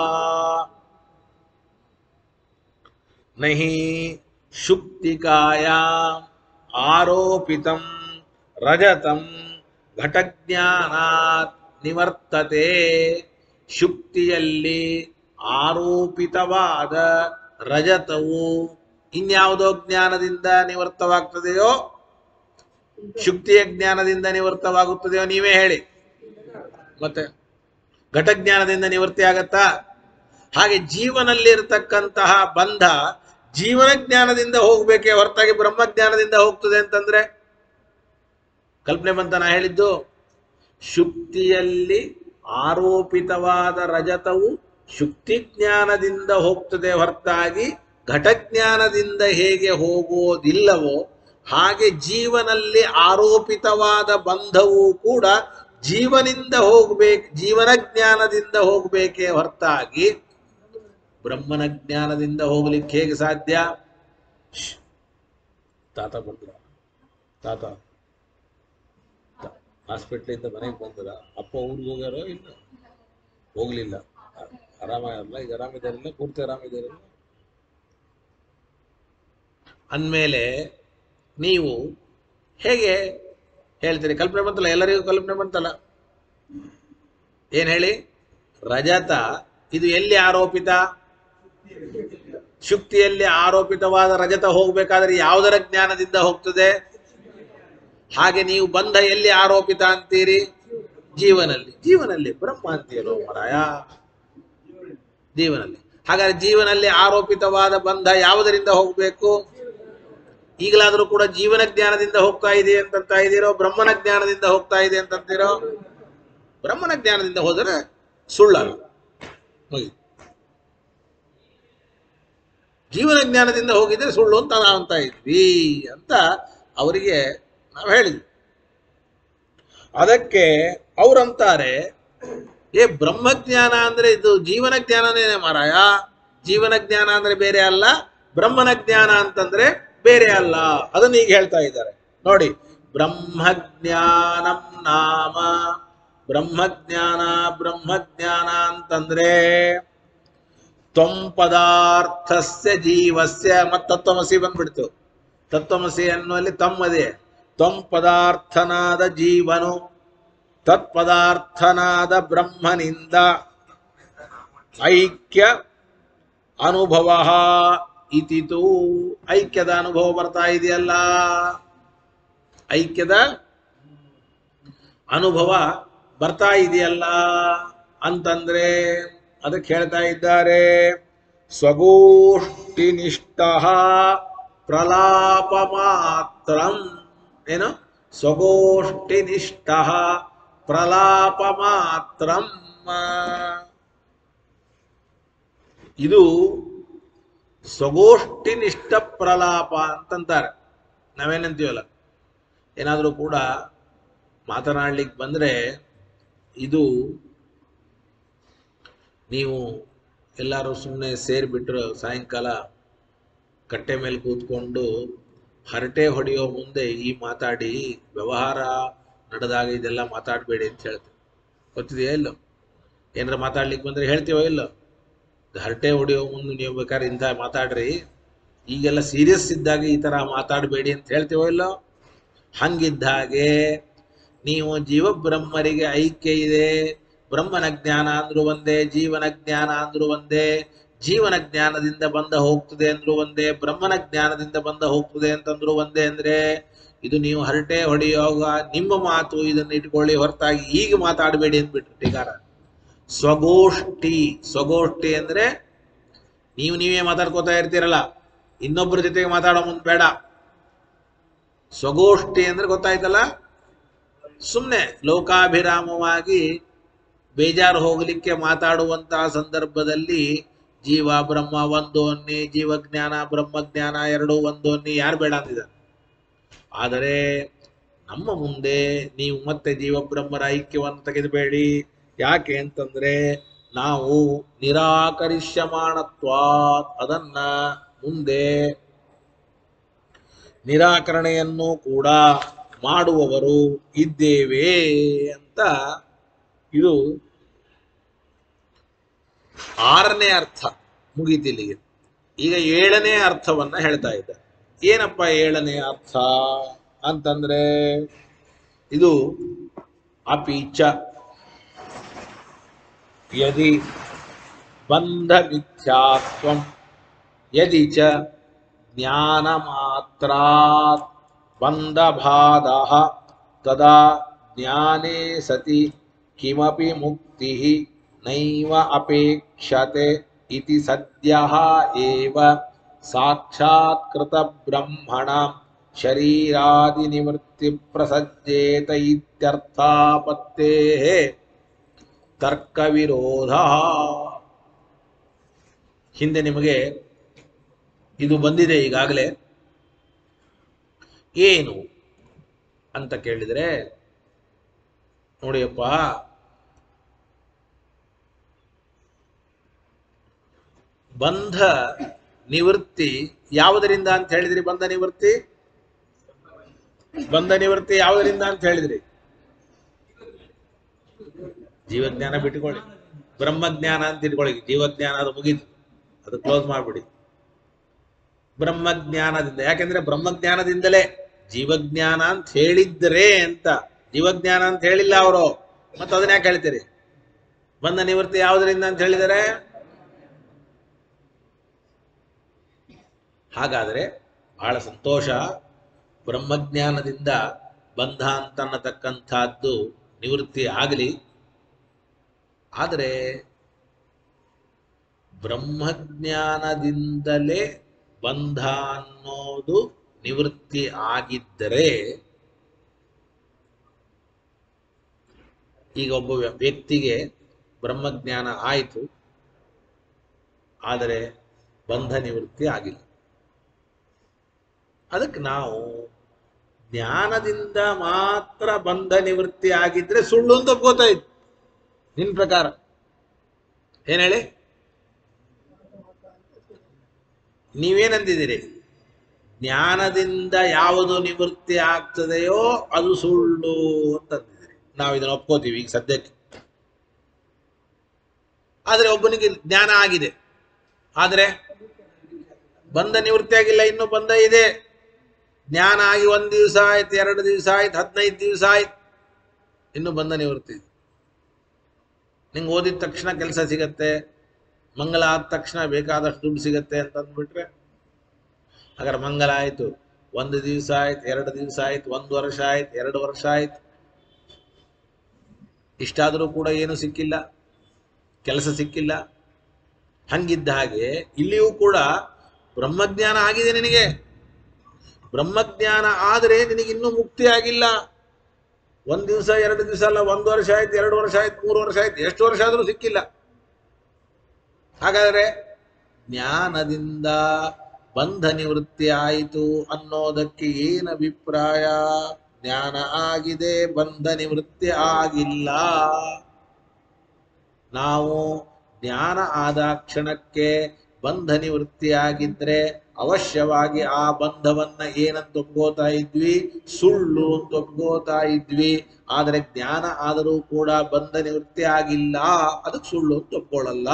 ನಹಿ ಶುಕ್ತಿಕಾಯ ಆರೋಪಿತಂ ರಜತಂ ಘಟಜ್ಞಾನಾತ್ ನಿವರ್ತತೆ ಶುಕ್ತಿಯಲ್ಲಿ ಆರೋಪಿತವಾದ ರಜತವು ಇನ್ಯಾವುದೋ ಜ್ಞಾನದಿಂದ ನಿವರ್ತವಾಗ್ತದೆಯೋ ಶುಕ್ತಿಯ ಜ್ಞಾನದಿಂದ ನಿವರ್ತವಾಗುತ್ತದೆಯೋ ನೀವೇ ಹೇಳಿ ಮತ್ತೆ ಘಟಜ್ಞಾನದಿಂದ ನಿವೃತ್ತಿ ಆಗತ್ತಾ ಹಾಗೆ ಜೀವನಲ್ಲಿ ಇರತಕ್ಕಂತಹ ಬಂಧ ಜೀವನ ಜ್ಞಾನದಿಂದ ಹೋಗ್ಬೇಕೇ ಹೊರತಾಗಿ ಬ್ರಹ್ಮಜ್ಞಾನದಿಂದ ಹೋಗ್ತದೆ ಅಂತಂದ್ರೆ ಕಲ್ಪನೆ ಬಂತ ನಾ ಹೇಳಿದ್ದು ಶುಕ್ತಿಯಲ್ಲಿ ಆರೋಪಿತವಾದ ರಜತವು ಶುಕ್ತಿ ಜ್ಞಾನದಿಂದ ಹೋಗ್ತದೆ ಹೊರತಾಗಿ ಘಟಜ್ಞಾನದಿಂದ ಹೇಗೆ ಹೋಗೋದಿಲ್ಲವೋ ಹಾಗೆ ಜೀವನಲ್ಲಿ ಆರೋಪಿತವಾದ ಬಂಧವು ಕೂಡ ಜೀವನಿಂದ ಹೋಗ್ಬೇಕು ಜೀವನ ಜ್ಞಾನದಿಂದ ಹೋಗ್ಬೇಕೇ ಹೊರತಾಗಿ ಬ್ರಹ್ಮನ ಜ್ಞಾನದಿಂದ ಹೋಗ್ಲಿಕ್ಕೆ ಹೇಗೆ ಸಾಧ್ಯ ಶ್ಶ್. ತಾತ ಬಂದ್ರ ತಾತ ಹಾಸ್ಪಿಟ್ಲಿಂದ ಮನೆಗೆ ಬಂದ್ರ ಅಪ್ಪ ಊರಿಗೆ ಹೋಗ್ಯಾರೋ ಇಲ್ಲ ಹೋಗ್ಲಿಲ್ಲ ಆರಾಮಾಗಲ್ಲ ಈಗ ಆರಾಮಿದಾರಿಲ್ಲ ಪೂರ್ತಿ ಆರಾಮಿದಾರಿಲ್ಲ ಅಂದಮೇಲೆ ನೀವು ಹೇಗೆ ಹೇಳ್ತೀರಿ ಕಲ್ಪನೆ ಬಂತಲ್ಲ ಎಲ್ಲರಿಗೂ ಕಲ್ಪನೆ ಬಂತಲ್ಲ ಏನ್ ಹೇಳಿ ರಜತ ಇದು ಎಲ್ಲಿ ಆರೋಪಿತ ಶುಕ್ತಿಯಲ್ಲಿ ಆರೋಪಿತವಾದ ರಜತ ಹೋಗ್ಬೇಕಾದ್ರೆ ಯಾವುದರ ಜ್ಞಾನದಿಂದ ಹೋಗ್ತದೆ ಹಾಗೆ ನೀವು ಬಂಧ ಎಲ್ಲಿ ಆರೋಪಿತ ಅಂತೀರಿ ಜೀವನಲ್ಲಿ ಜೀವನಲ್ಲಿ ಬ್ರಹ್ಮ ಅಂತೀಯಲ್ಲೋ ಮರಾಯ ಜೀವನಲ್ಲಿ ಹಾಗಾದ್ರೆ ಜೀವನಲ್ಲಿ ಆರೋಪಿತವಾದ ಬಂಧ ಯಾವುದರಿಂದ ಹೋಗಬೇಕು ಈಗಲಾದರೂ ಕೂಡ ಜೀವನ ಜ್ಞಾನದಿಂದ ಹೋಗ್ತಾ ಇದೆ ಅಂತಂತ ಇದ್ದೀರೋ ಬ್ರಹ್ಮನ ಜ್ಞಾನದಿಂದ ಹೋಗ್ತಾ ಇದೆ ಅಂತಂತೀರೋ ಬ್ರಹ್ಮನ ಜ್ಞಾನದಿಂದ ಹೋದರೆ ಸುಳ್ಳಲ್ಲ ಮುಗೀತು ಜೀವನ ಜ್ಞಾನದಿಂದ ಹೋಗಿದ್ರೆ ಸುಳ್ಳು ಅಂತ ನಾವು ಅಂತ ಇದ್ವಿ ಅಂತ ಅವರಿಗೆ ನಾವು ಹೇಳಿದ್ವಿ ಅದಕ್ಕೆ ಅವರಂತಾರೆ ಏ ಬ್ರಹ್ಮಜ್ಞಾನ ಅಂದ್ರೆ ಇದು ಜೀವನ ಜ್ಞಾನನೇ ಮಾರಾಯ ಜೀವನ ಜ್ಞಾನ ಅಂದ್ರೆ ಬೇರೆ ಅಲ್ಲ ಬ್ರಹ್ಮನ ಜ್ಞಾನ ಅಂತಂದ್ರೆ ಬೇರೆ ಅಲ್ಲ ಅದನ್ನ ಈಗ ಹೇಳ್ತಾ ಇದ್ದಾರೆ ನೋಡಿ ಬ್ರಹ್ಮಜ್ಞಾನಂ ನಾಮ ಬ್ರಹ್ಮಜ್ಞಾನ ಬ್ರಹ್ಮಜ್ಞಾನ ಅಂತಂದ್ರೆ ತ್ವಂ ಪದಾರ್ಥಸ್ಯ ಜೀವಸ್ಯ ಮತ್ತು ತತ್ವಮಸಿ ಬಂದ್ಬಿಡ್ತು ತತ್ವಮಸಿ ಅನ್ನುವಲ್ಲಿ ತಮ್ಮದೇ ತ್ವಂ ಪದಾರ್ಥನಾದ ಜೀವನು ತತ್ಪದಾರ್ಥನಾದ ಬ್ರಹ್ಮನಿಂದ ಐಕ್ಯ ಅನುಭವ ಇತಿತು ಐಕ್ಯದ ಅನುಭವ ಬರ್ತಾ ಇದೆಯಲ್ಲ ಐಕ್ಯದ ಅನುಭವ ಬರ್ತಾ ಇದೆಯಲ್ಲ ಅಂತಂದ್ರೆ ಅದಕ್ಕೆ ಹೇಳ್ತಾ ಇದ್ದಾರೆ ಸ್ವಗೋಷ್ಠಿನಿಷ್ಠ ಪ್ರಲಾಪ ಮಾತ್ರಂ ಏನು ಸ್ವಗೋಷ್ಠಿನಿಷ್ಠ ಪ್ರಲಾಪ ಮಾತ್ರಂ ಇದು ಸ್ವಗೋಷ್ಠಿನಿಷ್ಠ ಪ್ರಲಾಪ ಅಂತಂತಾರೆ ನಾವೇನಂತೀವಲ್ಲ ಏನಾದರೂ ಕೂಡ ಮಾತನಾಡ್ಲಿಕ್ಕೆ ಬಂದರೆ ಇದು ನೀವು ಎಲ್ಲರೂ ಸುಮ್ಮನೆ ಸೇರಿಬಿಟ್ರು ಸಾಯಂಕಾಲ ಕಟ್ಟೆ ಮೇಲೆ ಕೂತ್ಕೊಂಡು ಹರಟೆ ಹೊಡೆಯೋ ಮುಂದೆ ಈ ಮಾತಾಡಿ ವ್ಯವಹಾರ ನಡೆದಾಗ ಇದೆಲ್ಲ ಮಾತಾಡಬೇಡಿ ಅಂತ ಹೇಳ್ತೀವಿ ಗೊತ್ತಿದೆಯಾ ಇಲ್ಲೋ ಏನಾರ ಮಾತಾಡ್ಲಿಕ್ಕೆ ಬಂದರೆ ಹೇಳ್ತೀವೋ ಇಲ್ಲೋ ಹರಟೆ ಹೊಡೆಯೋ ಮುಂದೆ ನೀವು ಬೇಕಾದ್ರೆ ಇಂಥ ಮಾತಾಡ್ರಿ ಈಗೆಲ್ಲ ಸೀರಿಯಸ್ ಇದ್ದಾಗ ಈ ಥರ ಮಾತಾಡಬೇಡಿ ಅಂತ ಹೇಳ್ತೀವೋ ಇಲ್ಲೋ ಹಂಗಿದ್ದ ಹಾಗೆ ನೀವು ಜೀವಬ್ರಹ್ಮರಿಗೆ ಐಕ್ಯ ಇದೆ ಬ್ರಹ್ಮನ ಜ್ಞಾನ ಅಂದ್ರೂ ಒಂದೇ ಜೀವನ ಜ್ಞಾನ ಅಂದ್ರೂ ಒಂದೇ ಜೀವನ ಜ್ಞಾನದಿಂದ ಬಂದ ಹೋಗ್ತದೆ ಅಂದ್ರೂ ಒಂದೇ ಬ್ರಹ್ಮನ ಜ್ಞಾನದಿಂದ ಬಂದ ಹೋಗ್ತದೆ ಅಂತಂದ್ರು ಒಂದೇ ಅಂದ್ರೆ ಇದು ನೀವು ಹರಟೆ ಹೊಡೆಯುವಾಗ ನಿಮ್ಮ ಮಾತು ಇದನ್ನ ಇಟ್ಕೊಳ್ಳಿ ಹೊರತಾಗಿ ಈಗ ಮಾತಾಡಬೇಡಿ ಅಂದ್ಬಿಟ್ರು ಟೀಕಾರ ಸ್ವಗೋಷ್ಠಿ ಸ್ವಗೋಷ್ಠಿ ಅಂದ್ರೆ ನೀವು ನೀವೇ ಮಾತಾಡ್ಕೋತಾ ಇರ್ತೀರಲ್ಲ ಇನ್ನೊಬ್ಬರ ಜೊತೆಗೆ ಮಾತಾಡೋ ಮುಂದೆ ಬೇಡ ಸ್ವಗೋಷ್ಠಿ ಅಂದ್ರೆ ಗೊತ್ತಾಯ್ತಲ್ಲ ಸುಮ್ಮನೆ ಲೋಕಾಭಿರಾಮವಾಗಿ ಬೇಜಾರು ಹೋಗಲಿಕ್ಕೆ ಮಾತಾಡುವಂತಹ ಸಂದರ್ಭದಲ್ಲಿ ಜೀವ ಬ್ರಹ್ಮ ಒಂದು ಅನ್ನಿ ಜೀವಜ್ಞಾನ ಬ್ರಹ್ಮಜ್ಞಾನ ಎರಡು ಒಂದು ಅನ್ನಿ ಯಾರು ಬೇಡ ಅಂದಿದ್ದಾರೆ ಆದರೆ ನಮ್ಮ ಮುಂದೆ ನೀವು ಮತ್ತೆ ಜೀವಬ್ರಹ್ಮರ ಐಕ್ಯವನ್ನು ತೆಗೆದುಬೇಡಿ ಯಾಕೆ ಅಂತಂದ್ರೆ ನಾವು ನಿರಾಕರಿಷ್ಯಮಾಣತ್ವ ಅದನ್ನ ಮುಂದೆ ನಿರಾಕರಣೆಯನ್ನು ಕೂಡ ಮಾಡುವವರು ಇದ್ದೇವೆ ಅಂತ ಇದು ಆರನೇ ಅರ್ಥ ಮುಗೀತಿಲ್ಲಿಗೆ ಈಗ ಏಳನೇ ಅರ್ಥವನ್ನ ಹೇಳ್ತಾ ಇದ್ದಾರೆ ಏನಪ್ಪ ಏಳನೇ ಅರ್ಥ ಅಂತಂದ್ರೆ ಇದು ಅಪಿಚ ಯದಿ ಬಂಧ ಮಿಥ್ಯಾತ್ವಂ ಯದಿ ಚ ಜ್ಞಾನಮಾತ್ರಾತ್ ಬಂಧಬಾಧಃ ತದಾ ಜ್ಞಾನೇ ಸತಿ ಕಿಮಪಿ ಮುಕ್ತಿ ನೈವ ಅಪೇಕ್ಷತೆ ಇತಿ ಸದ್ಯಃ ಏವ ಸಾಕ್ಷಾತ್ಕೃತ ಬ್ರಹ್ಮಣ ಶರೀರಾದಿ ನಿವೃತ್ತಿ ಪ್ರಸಜ್ಜೇತ ಇತ್ಯರ್ಥಾಪತ್ತೇ ತರ್ಕ ವಿರೋಧ ಹಿಂದೆ ನಿಮಗೆ ಇದು ಬಂದಿದೆ ಈಗಾಗಲೇ ಏನು ಅಂತ ಕೇಳಿದರೆ ನೋಡಿಯಪ್ಪ ಬಂಧ ನಿವೃತ್ತಿ ಯಾವುದರಿಂದ ಅಂತ ಹೇಳಿದ್ರಿ ಬಂಧ ನಿವೃತ್ತಿ ಬಂಧ ನಿವೃತ್ತಿ ಯಾವುದರಿಂದ ಅಂತ ಹೇಳಿದ್ರಿ ಜೀವಜ್ಞಾನ ಬಿಟ್ಟುಕೊಳ್ಳಿ ಬ್ರಹ್ಮಜ್ಞಾನ ಅಂತ ಇಟ್ಕೊಳ್ಳಿ ಜೀವಜ್ಞಾನ ಅದು ಮುಗೀತು ಅದು ಕ್ಲೋಸ್ ಮಾಡ್ಬಿಡಿ ಬ್ರಹ್ಮಜ್ಞಾನದಿಂದ ಯಾಕೆಂದ್ರೆ ಬ್ರಹ್ಮಜ್ಞಾನದಿಂದಲೇ ಜೀವಜ್ಞಾನ ಅಂತ ಹೇಳಿದ್ರೆ ಅಂತ ಜೀವಜ್ಞಾನ ಅಂತ ಹೇಳಿಲ್ಲ ಅವರು ಮತ್ತೆ ಅದನ್ನ ಯಾಕೆ ಹೇಳ್ತೀರಿ ಬಂಧ ನಿವೃತ್ತಿ ಯಾವುದರಿಂದ ಅಂತ ಹೇಳಿದರೆ ಹಾಗಾದರೆ ಬಹಳ ಸಂತೋಷ ಬ್ರಹ್ಮಜ್ಞಾನದಿಂದ ಬಂಧ ಅಂತನ್ನತಕ್ಕಂಥದ್ದು ನಿವೃತ್ತಿ ಆಗಲಿ ಆದರೆ ಬ್ರಹ್ಮಜ್ಞಾನದಿಂದಲೇ ಬಂಧ ಅನ್ನೋದು ನಿವೃತ್ತಿ ಆಗಿದ್ದರೆ ಈಗ ಒಬ್ಬ ವ್ಯ- ವ್ಯಕ್ತಿಗೆ ಬ್ರಹ್ಮಜ್ಞಾನ ಆಯಿತು ಆದರೆ ಬಂಧ ನಿವೃತ್ತಿ ಆಗಿಲ್ಲ ಅದಕ್ಕೆ ನಾವು ಜ್ಞಾನದಿಂದ ಮಾತ್ರ ಬಂಧ ನಿವೃತ್ತಿ ಆಗಿದ್ರೆ ಸುಳ್ಳು ಅಂತ ಒಪ್ಕೋತಾ ಇತ್ತು ನಿನ್ ಪ್ರಕಾರ ಏನ್ ಹೇಳಿ ನೀವೇನಂದಿದ್ದೀರಿ ಜ್ಞಾನದಿಂದ ಯಾವುದು ನಿವೃತ್ತಿ ಆಗ್ತದೆಯೋ ಅದು ಸುಳ್ಳು ಅಂತಂದಿದ್ದೀರಿ ನಾವು ಇದನ್ನ ಒಪ್ಕೋತೀವಿ ಈಗ ಸದ್ಯಕ್ಕೆ ಆದರೆ ಒಬ್ಬನಿಗೆ ಜ್ಞಾನ ಆಗಿದೆ ಆದರೆ ಬಂಧ ನಿವೃತ್ತಿ ಆಗಿಲ್ಲ ಇನ್ನು ಬಂಧ ಇದೆ ಜ್ಞಾನ ಆಗಿ ಒಂದು ದಿವಸ ಆಯ್ತು ಎರಡು ದಿವಸ ಆಯ್ತು ಹದಿನೈದು ದಿವಸ ಆಯ್ತು ಇನ್ನು ಬಂಧ ನಿವೃತ್ತಿ ಇದೆ ನಿಂಗೆ ಓದಿದ ತಕ್ಷಣ ಕೆಲಸ ಸಿಗತ್ತೆ ಮಂಗಲ ಆದ ತಕ್ಷಣ ಬೇಕಾದಷ್ಟು ದುಡ್ಡು ಸಿಗತ್ತೆ ಅಂತ ಅಂದ್ಬಿಟ್ರೆ ಹಾಗಾದ್ರೆ ಮಂಗಲ ಆಯ್ತು ಒಂದು ದಿವಸ ಆಯ್ತು ಎರಡು ದಿವಸ ಆಯ್ತು ಒಂದು ವರ್ಷ ಆಯ್ತು ಎರಡು ವರ್ಷ ಆಯ್ತು ಇಷ್ಟಾದರೂ ಕೂಡ ಏನು ಸಿಕ್ಕಿಲ್ಲ ಕೆಲಸ ಸಿಕ್ಕಿಲ್ಲ ಹಂಗಿದ್ದ ಹಾಗೆ ಇಲ್ಲಿಯೂ ಕೂಡ ಬ್ರಹ್ಮಜ್ಞಾನ ಆಗಿದೆ ನಿನಗೆ ಬ್ರಹ್ಮಜ್ಞಾನ ಆದರೆ ನಿನಗೆ ಇನ್ನೂ ಮುಕ್ತಿ ಆಗಿಲ್ಲ ಒಂದ್ ದಿವಸ ಎರಡು ದಿವಸ ಅಲ್ಲ ಒಂದು ವರ್ಷ ಆಯ್ತು ಎರಡು ವರ್ಷ ಆಯ್ತು ಮೂರು ವರ್ಷ ಆಯ್ತು ಎಷ್ಟು ವರ್ಷ ಆದರೂ ಸಿಕ್ಕಿಲ್ಲ ಹಾಗಾದರೆ ಜ್ಞಾನದಿಂದ ಬಂಧ ನಿವೃತ್ತಿ ಆಯಿತು ಅನ್ನೋದಕ್ಕೆ ಏನು ಅಭಿಪ್ರಾಯ ಜ್ಞಾನ ಆಗಿದೆ ಬಂಧ ನಿವೃತ್ತಿ ಆಗಿಲ್ಲ ನಾವು ಜ್ಞಾನ ಆದ ಕ್ಷಣಕ್ಕೆ ಬಂಧ ನಿವೃತ್ತಿ ಆಗಿದ್ರೆ ಅವಶ್ಯವಾಗಿ ಆ ಬಂಧವನ್ನ ಏನಂತ ಒಪ್ಕೋತಾ ಇದ್ವಿ ಸುಳ್ಳು ಅಂತ ಒಪ್ಕೋತಾ ಇದ್ವಿ ಆದರೆ ಜ್ಞಾನ ಆದರೂ ಕೂಡ ಬಂಧ ನಿವೃತ್ತಿ ಆಗಿಲ್ಲ ಅದಕ್ಕೆ ಸುಳ್ಳು ಅಂತ ಒಪ್ಕೊಳ್ಳಲ್ಲ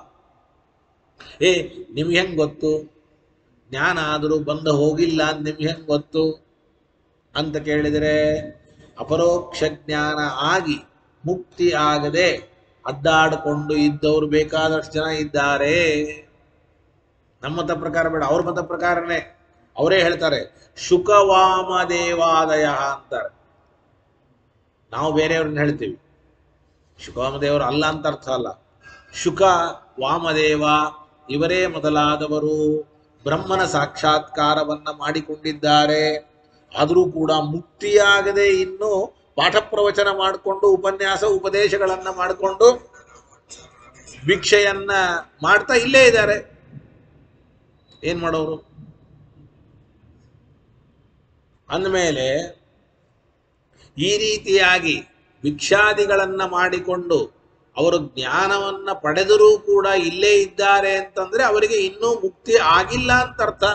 ಏ ನಿಮ್ಗೆ ಹೆಂಗ್ ಗೊತ್ತು ಜ್ಞಾನ ಆದರೂ ಬಂಧ ಹೋಗಿಲ್ಲ ಅಂತ ನಿಮ್ಗೆ ಹೆಂಗ್ ಗೊತ್ತು ಅಂತ ಕೇಳಿದರೆ ಅಪರೋಕ್ಷ ಜ್ಞಾನ ಆಗಿ ಮುಕ್ತಿ ಆಗದೆ ಅಡ್ಡಾಡಿಕೊಂಡು ಇದ್ದವರು ಬೇಕಾದಷ್ಟು ಜನ ಇದ್ದಾರೆ ನಮ್ಮ ಮತ ಪ್ರಕಾರ ಬೇಡ ಅವ್ರ ಮತ ಪ್ರಕಾರನೇ ಅವರೇ ಹೇಳ್ತಾರೆ ಶುಕವಾಮ ದೇವಾದಯ ಅಂತಾರೆ ನಾವು ಬೇರೆಯವ್ರನ್ನ ಹೇಳ್ತೀವಿ ಶುಕವಾಮದೇವರು ಅಲ್ಲ ಅಂತ ಅರ್ಥ ಅಲ್ಲ ಶುಕ ವಾಮದೇವ ಇವರೇ ಮೊದಲಾದವರು ಬ್ರಹ್ಮನ ಸಾಕ್ಷಾತ್ಕಾರವನ್ನ ಮಾಡಿಕೊಂಡಿದ್ದಾರೆ ಆದರೂ ಕೂಡ ಮುಕ್ತಿಯಾಗದೆ ಇನ್ನು ಪಾಠ ಪ್ರವಚನ ಮಾಡಿಕೊಂಡು ಉಪನ್ಯಾಸ ಉಪದೇಶಗಳನ್ನ ಮಾಡಿಕೊಂಡು ಭಿಕ್ಷೆಯನ್ನ ಮಾಡ್ತಾ ಇಲ್ಲೇ ಇದ್ದಾರೆ ಏನ್ ಮಾಡೋರು ಅಂದಮೇಲೆ ಈ ರೀತಿಯಾಗಿ ಭಿಕ್ಷಾದಿಗಳನ್ನ ಮಾಡಿಕೊಂಡು ಅವರು ಜ್ಞಾನವನ್ನ ಪಡೆದರೂ ಕೂಡ ಇಲ್ಲೇ ಇದ್ದಾರೆ ಅಂತಂದ್ರೆ ಅವರಿಗೆ ಇನ್ನೂ ಮುಕ್ತಿ ಆಗಿಲ್ಲ ಅಂತ ಅರ್ಥ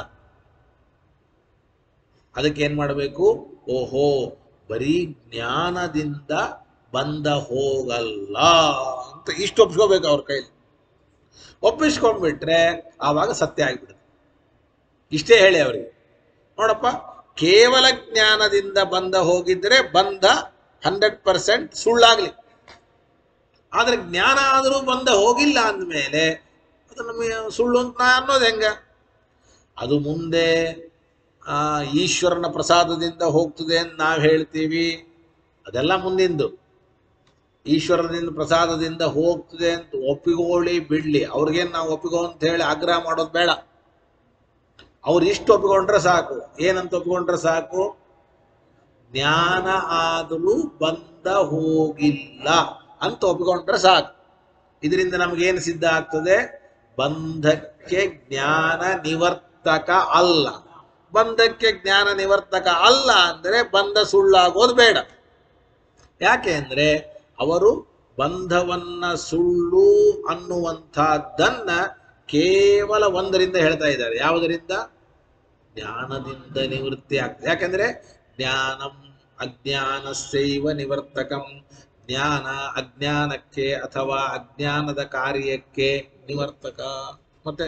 ಅದಕ್ಕೆ ಏನ್ ಮಾಡಬೇಕು ಓಹೋ ಬರೀ ಜ್ಞಾನದಿಂದ ಬಂದ ಹೋಗಲ್ಲ ಅಂತ ಇಷ್ಟು ಒಪ್ಸ್ಕೋಬೇಕು ಅವ್ರ ಕೈಲಿ ಒಪ್ಪಿಸ್ಕೊಂಡ್ಬಿಟ್ರೆ ಆವಾಗ ಸತ್ಯ ಆಗ್ಬಿಡುತ್ತೆ ಇಷ್ಟೇ ಹೇಳಿ ಅವರಿಗೆ ನೋಡಪ್ಪ ಕೇವಲ ಜ್ಞಾನದಿಂದ ಬಂದ ಹೋಗಿದ್ರೆ ಬಂದ ಹಂಡ್ರೆಡ್ ಪರ್ಸೆಂಟ್ ಸುಳ್ಳಾಗ್ಲಿ ಆದ್ರೆ ಜ್ಞಾನ ಆದರೂ ಬಂದ ಹೋಗಿಲ್ಲ ಅಂದಮೇಲೆ ಅದು ನಮಗೆ ಸುಳ್ಳು ಅಂತ ನಾ ಅನ್ನೋದು ಹೆಂಗ ಅದು ಮುಂದೆ ಆ, ಈಶ್ವರನ ಪ್ರಸಾದದಿಂದ ಹೋಗ್ತದೆ ಅಂತ ನಾವು ಹೇಳ್ತೀವಿ ಅದೆಲ್ಲ ಮುಂದಿಂದು ಈಶ್ವರದಿಂದ ಪ್ರಸಾದದಿಂದ ಹೋಗ್ತದೆ ಅಂತ ಒಪ್ಪಿಕೊಳ್ಳಿ ಬಿಡ್ಲಿ ಅವ್ರಿಗೇನು ನಾವು ಒಪ್ಪಿಗೋ ಅಂತ ಹೇಳಿ ಆಗ್ರಹ ಮಾಡೋದು ಬೇಡ ಅವ್ರು ಇಷ್ಟು ಒಪ್ಪಿಕೊಂಡ್ರೆ ಸಾಕು ಏನಂತ ಒಪ್ಪಿಕೊಂಡ್ರೆ ಸಾಕು ಜ್ಞಾನ ಆದರೂ ಬಂದ ಹೋಗಿಲ್ಲ ಅಂತ ಒಪ್ಪಿಕೊಂಡ್ರೆ ಸಾಕು ಇದರಿಂದ ನಮಗೇನು ಸಿದ್ಧ ಆಗ್ತದೆ ಬಂಧಕ್ಕೆ ಜ್ಞಾನ ನಿವರ್ತಕ ಅಲ್ಲ ಬಂಧಕ್ಕೆ ಜ್ಞಾನ ನಿವರ್ತಕ ಅಲ್ಲ ಅಂದರೆ ಬಂಧ ಸುಳ್ಳಾಗೋದು ಬೇಡ ಯಾಕೆ ಅಂದ್ರೆ ಅವರು ಬಂಧವನ್ನ ಸುಳ್ಳು ಅನ್ನುವಂಥದ್ದನ್ನ ಕೇವಲ ಒಂದರಿಂದ ಹೇಳ್ತಾ ಇದ್ದಾರೆ ಯಾವುದರಿಂದ ಜ್ಞಾನದಿಂದ ನಿವೃತ್ತಿ ಆಗ್ತದೆ ಯಾಕಂದ್ರೆ ಜ್ಞಾನಂ ಅಜ್ಞಾನಸ್ಯೈವ ನಿವರ್ತಕಂ ಜ್ಞಾನ ಅಜ್ಞಾನಕ್ಕೆ ಅಥವಾ ಅಜ್ಞಾನದ ಕಾರ್ಯಕ್ಕೆ ನಿವರ್ತಕ ಮತ್ತೆ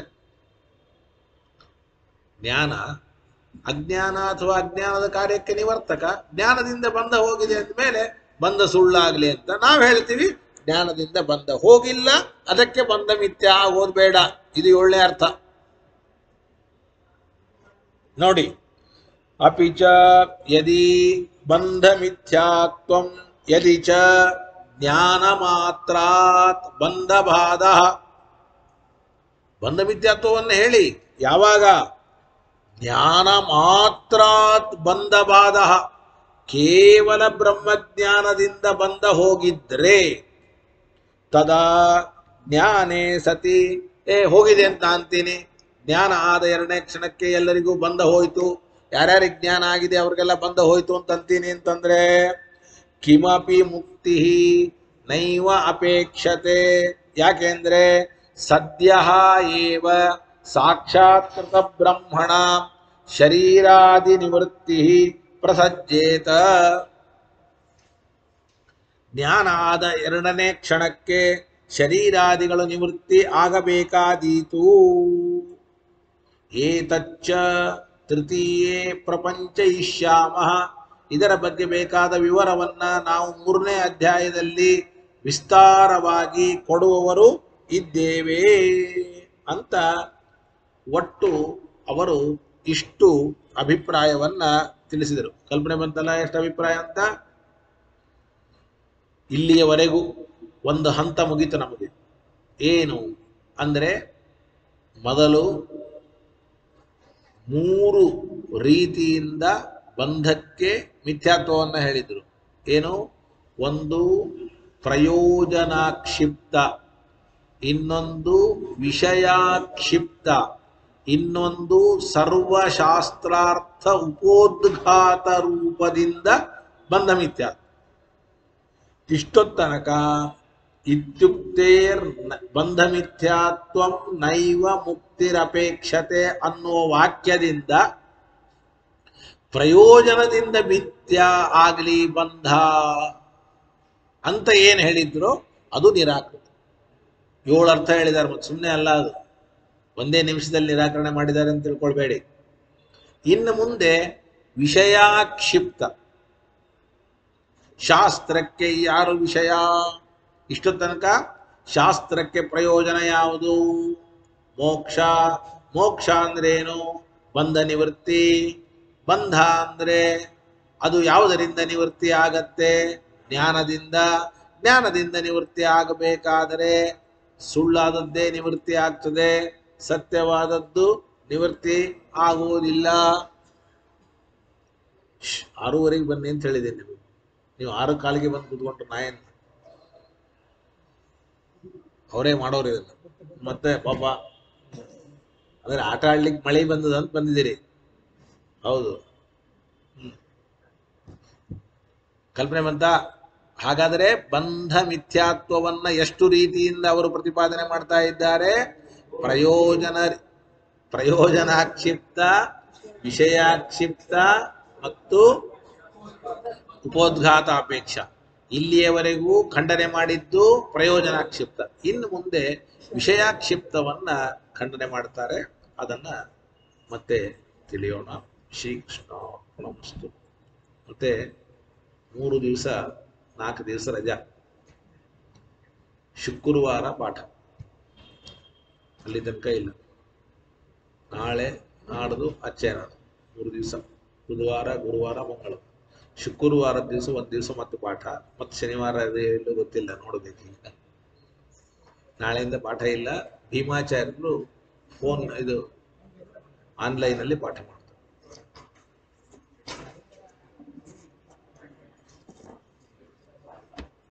ಜ್ಞಾನ ಅಜ್ಞಾನ ಅಥವಾ ಅಜ್ಞಾನದ ಕಾರ್ಯಕ್ಕೆ ನಿವರ್ತಕ ಜ್ಞಾನದಿಂದ ಬಂದ ಹೋಗಿದೆ ಅಂದಮೇಲೆ ಬಂದ ಸುಳ್ಳಾಗ್ಲಿ ಅಂತ ನಾವು ಹೇಳ್ತೀವಿ ಜ್ಞಾನದಿಂದ ಬಂದ ಹೋಗಿಲ್ಲ ಅದಕ್ಕೆ ಬಂದ ಮಿಥ್ಯ ಆಗೋದು ಬೇಡ ಇದು ಒಳ್ಳೆ ಅರ್ಥ ನೋಡಿ ಅಪಿ ಚ ಯದಿ ಬಂಧ ಮಿಥ್ಯಾತ್ವಂ ಯದಿ ಚ ಜ್ಞಾನ ಮಾತ್ರಾತ್ ಬಂಧ ಬಾಧ ಬಂಧ ಮಿಥ್ಯಾತ್ವವನ್ನು ಹೇಳಿ ಯಾವಾಗ ಜ್ಞಾನ ಮಾತ್ರಾತ್ ಬಂಧ ಬಾಧ ಕೇವಲ ಬ್ರಹ್ಮಜ್ಞಾನದಿಂದ ಬಂದ ಹೋಗಿದ್ರೆ ತದಾ ಜ್ಞಾನೇ ಸತಿ ಏ ಹೋಗಿದೆ ಅಂತ ಅಂತೀನಿ ಜ್ಞಾನ ಆದ ಎರಡನೇ ಕ್ಷಣಕ್ಕೆ ಎಲ್ಲರಿಗೂ ಬಂದ ಹೋಯ್ತು ಯಾರ್ಯಾರಿಗೆ ಜ್ಞಾನ ಆಗಿದೆ ಅವ್ರಿಗೆಲ್ಲ ಬಂದ ಹೋಯ್ತು ಅಂತ ಅಂತೀನಿ ಅಂತಂದ್ರೆ ಕಿಮಪಿ ಮುಕ್ತಿ ನೈವ ಅಪೇಕ್ಷತೆ ಯಾಕೆಂದ್ರೆ ಸದ್ಯ ಏವ ಸಾಕ್ಷಾತ್ಕೃತ ಬ್ರಹ್ಮಣ ಶರೀರಾದಿ ನಿವೃತ್ತಿ ಪ್ರಸಜ್ಜೇತ ಜ್ಞಾನ ಆದ ಎರಡನೇ ಕ್ಷಣಕ್ಕೆ ಶರೀರಾದಿಗಳು ನಿವೃತ್ತಿ ಆಗಬೇಕಾದೀತು ಏತಚ್ಚ ತೃತೀಯೇ ಪ್ರಪಂಚ ಇಷ್ಯಾಮ ಇದರ ಬಗ್ಗೆ ಬೇಕಾದ ವಿವರವನ್ನ ನಾವು ಮೂರನೇ ಅಧ್ಯಾಯದಲ್ಲಿ ವಿಸ್ತಾರವಾಗಿ ಕೊಡುವವರು ಇದ್ದೇವೆ ಅಂತ ಒಟ್ಟು ಅವರು ಇಷ್ಟು ಅಭಿಪ್ರಾಯವನ್ನ ತಿಳಿಸಿದರು ಕಲ್ಪನೆ ಬಂತಲ್ಲ ಎಷ್ಟು ಅಭಿಪ್ರಾಯ ಅಂತ ಇಲ್ಲಿಯವರೆಗೂ ಒಂದು ಹಂತ ಮುಗೀತು ನಮಗೆ ಏನು ಅಂದರೆ ಮೊದಲು ಮೂರು ರೀತಿಯಿಂದ ಬಂಧಕ್ಕೆ ಮಿಥ್ಯಾತ್ವವನ್ನು ಹೇಳಿದರು ಏನು ಒಂದು ಪ್ರಯೋಜನಾಕ್ಷಿಪ್ತ ಇನ್ನೊಂದು ವಿಷಯಾಕ್ಷಿಪ್ತ ಇನ್ನೊಂದು ಸರ್ವಶಾಸ್ತ್ರಾರ್ಥ ಉಪೋದ್ಘಾತ ರೂಪದಿಂದ ಬಂಧ ಮಿಥ್ಯಾತ್ವ ಇಷ್ಟೊತ್ತನಕ ಇತ್ಯುಕ್ತೇರ್ ಬಂಧ ಮಿಥ್ಯಾತ್ವಂ ನೈವ ಮುಕ್ತಿರಪೇಕ್ಷತೆ ಅನ್ನುವ ವಾಕ್ಯದಿಂದ ಪ್ರಯೋಜನದಿಂದ ಮಿಥ್ಯ ಆಗಲಿ ಬಂಧ ಅಂತ ಏನು ಹೇಳಿದ್ರು ಅದು ನಿರಾಕೃತ ಏಳು ಅರ್ಥ ಹೇಳಿದ್ದಾರೆ ಮತ್ತೆ ಸುಮ್ಮನೆ ಅಲ್ಲ ಅದು ಒಂದೇ ನಿಮಿಷದಲ್ಲಿ ನಿರಾಕರಣೆ ಮಾಡಿದ್ದಾರೆ ಅಂತ ತಿಳ್ಕೊಳ್ಬೇಡಿ ಇನ್ನು ಮುಂದೆ ವಿಷಯಾಕ್ಷಿಪ್ತ ಶಾಸ್ತ್ರಕ್ಕೆ ಯಾರು ವಿಷಯ ಇಷ್ಟು ತನಕ ಶಾಸ್ತ್ರಕ್ಕೆ ಪ್ರಯೋಜನ ಯಾವುದು ಮೋಕ್ಷ ಮೋಕ್ಷ ಅಂದ್ರೇನು ಬಂಧ ನಿವೃತ್ತಿ ಬಂಧ ಅಂದ್ರೆ ಅದು ಯಾವುದರಿಂದ ನಿವೃತ್ತಿ ಆಗತ್ತೆ ಜ್ಞಾನದಿಂದ ಜ್ಞಾನದಿಂದ ನಿವೃತ್ತಿ ಆಗಬೇಕಾದರೆ ಸುಳ್ಳಾದದ್ದೇ ನಿವೃತ್ತಿ ಆಗ್ತದೆ ಸತ್ಯವಾದದ್ದು ನಿವೃತ್ತಿ ಆಗುವುದಿಲ್ಲ ಶ್, ಆರೂವರೆಗೆ ಬನ್ನಿ ಅಂತ ಹೇಳಿದ್ದೀನಿ ನಿಮಗೆ ನೀವು ಆರು ಕಾಲಿಗೆ ಬಂದು ಕೂತ್ಕೊಂಡ್ರು ನಾಯನ್ ಅವರೇ ಮಾಡೋರು ಇದನ್ನ ಮತ್ತೆ ಪಾಪ ಅಂದ್ರೆ ಆಟ ಆಡ್ಲಿಕ್ಕೆ ಮಳೆ ಬಂದದ ಅಂತ ಬಂದಿದ್ದೀರಿ ಹೌದು ಹ್ಮ್. ಕಲ್ಪನೆ ಬಂತ ಹಾಗಾದರೆ ಬಂಧ ಮಿಥ್ಯಾತ್ವವನ್ನ ಎಷ್ಟು ರೀತಿಯಿಂದ ಅವರು ಪ್ರತಿಪಾದನೆ ಮಾಡ್ತಾ ಇದ್ದಾರೆ ಪ್ರಯೋಜನ ಪ್ರಯೋಜನಾಕ್ಷಿಪ್ತ ವಿಷಯಾಕ್ಷಿಪ್ತ ಮತ್ತು ಉಪೋದ್ಘಾತ ಅಪೇಕ್ಷ ಇಲ್ಲಿಯವರೆಗೂ ಖಂಡನೆ ಮಾಡಿದ್ದು ಪ್ರಯೋಜನಾಕ್ಷಿಪ್ತ ಇನ್ನು ಮುಂದೆ ವಿಷಯಾಕ್ಷಿಪ್ತವನ್ನ ಖಂಡನೆ ಮಾಡ್ತಾರೆ ಅದನ್ನ ಮತ್ತೆ ತಿಳಿಯೋಣ ಶ್ರೀಕೃಷ್ಣ ನಮಸ್ತು ಮತ್ತೆ ಮೂರು ದಿವಸ ನಾಲ್ಕು ದಿವಸ ರಜಾ ಶುಕ್ರವಾರ ಪಾಠ ಅಲ್ಲಿ ತನಕ ಇಲ್ಲ ನಾಳೆ ನಾಡ್ದು ಅಚ್ಚೆ ನಾಡು ಮೂರು ದಿವಸ ಬುಧವಾರ ಗುರುವಾರ ಮಂಗಳ ಶುಕ್ರವಾರದ ದಿವಸ ಒಂದು ದಿವಸ ಮತ್ತೆ ಪಾಠ ಮತ್ತೆ ಶನಿವಾರ ಇದೆ ಎಲ್ಲೋ ಗೊತ್ತಿಲ್ಲ ನೋಡಬೇಕು ಈಗ ನಾಳೆಯಿಂದ ಪಾಠ ಇಲ್ಲ ಭೀಮಾಚಾರ್ಯರು ಫೋನ್ ಇದು ಆನ್ಲೈನಲ್ಲಿ ಪಾಠ ಮಾಡ್ತಾರೆ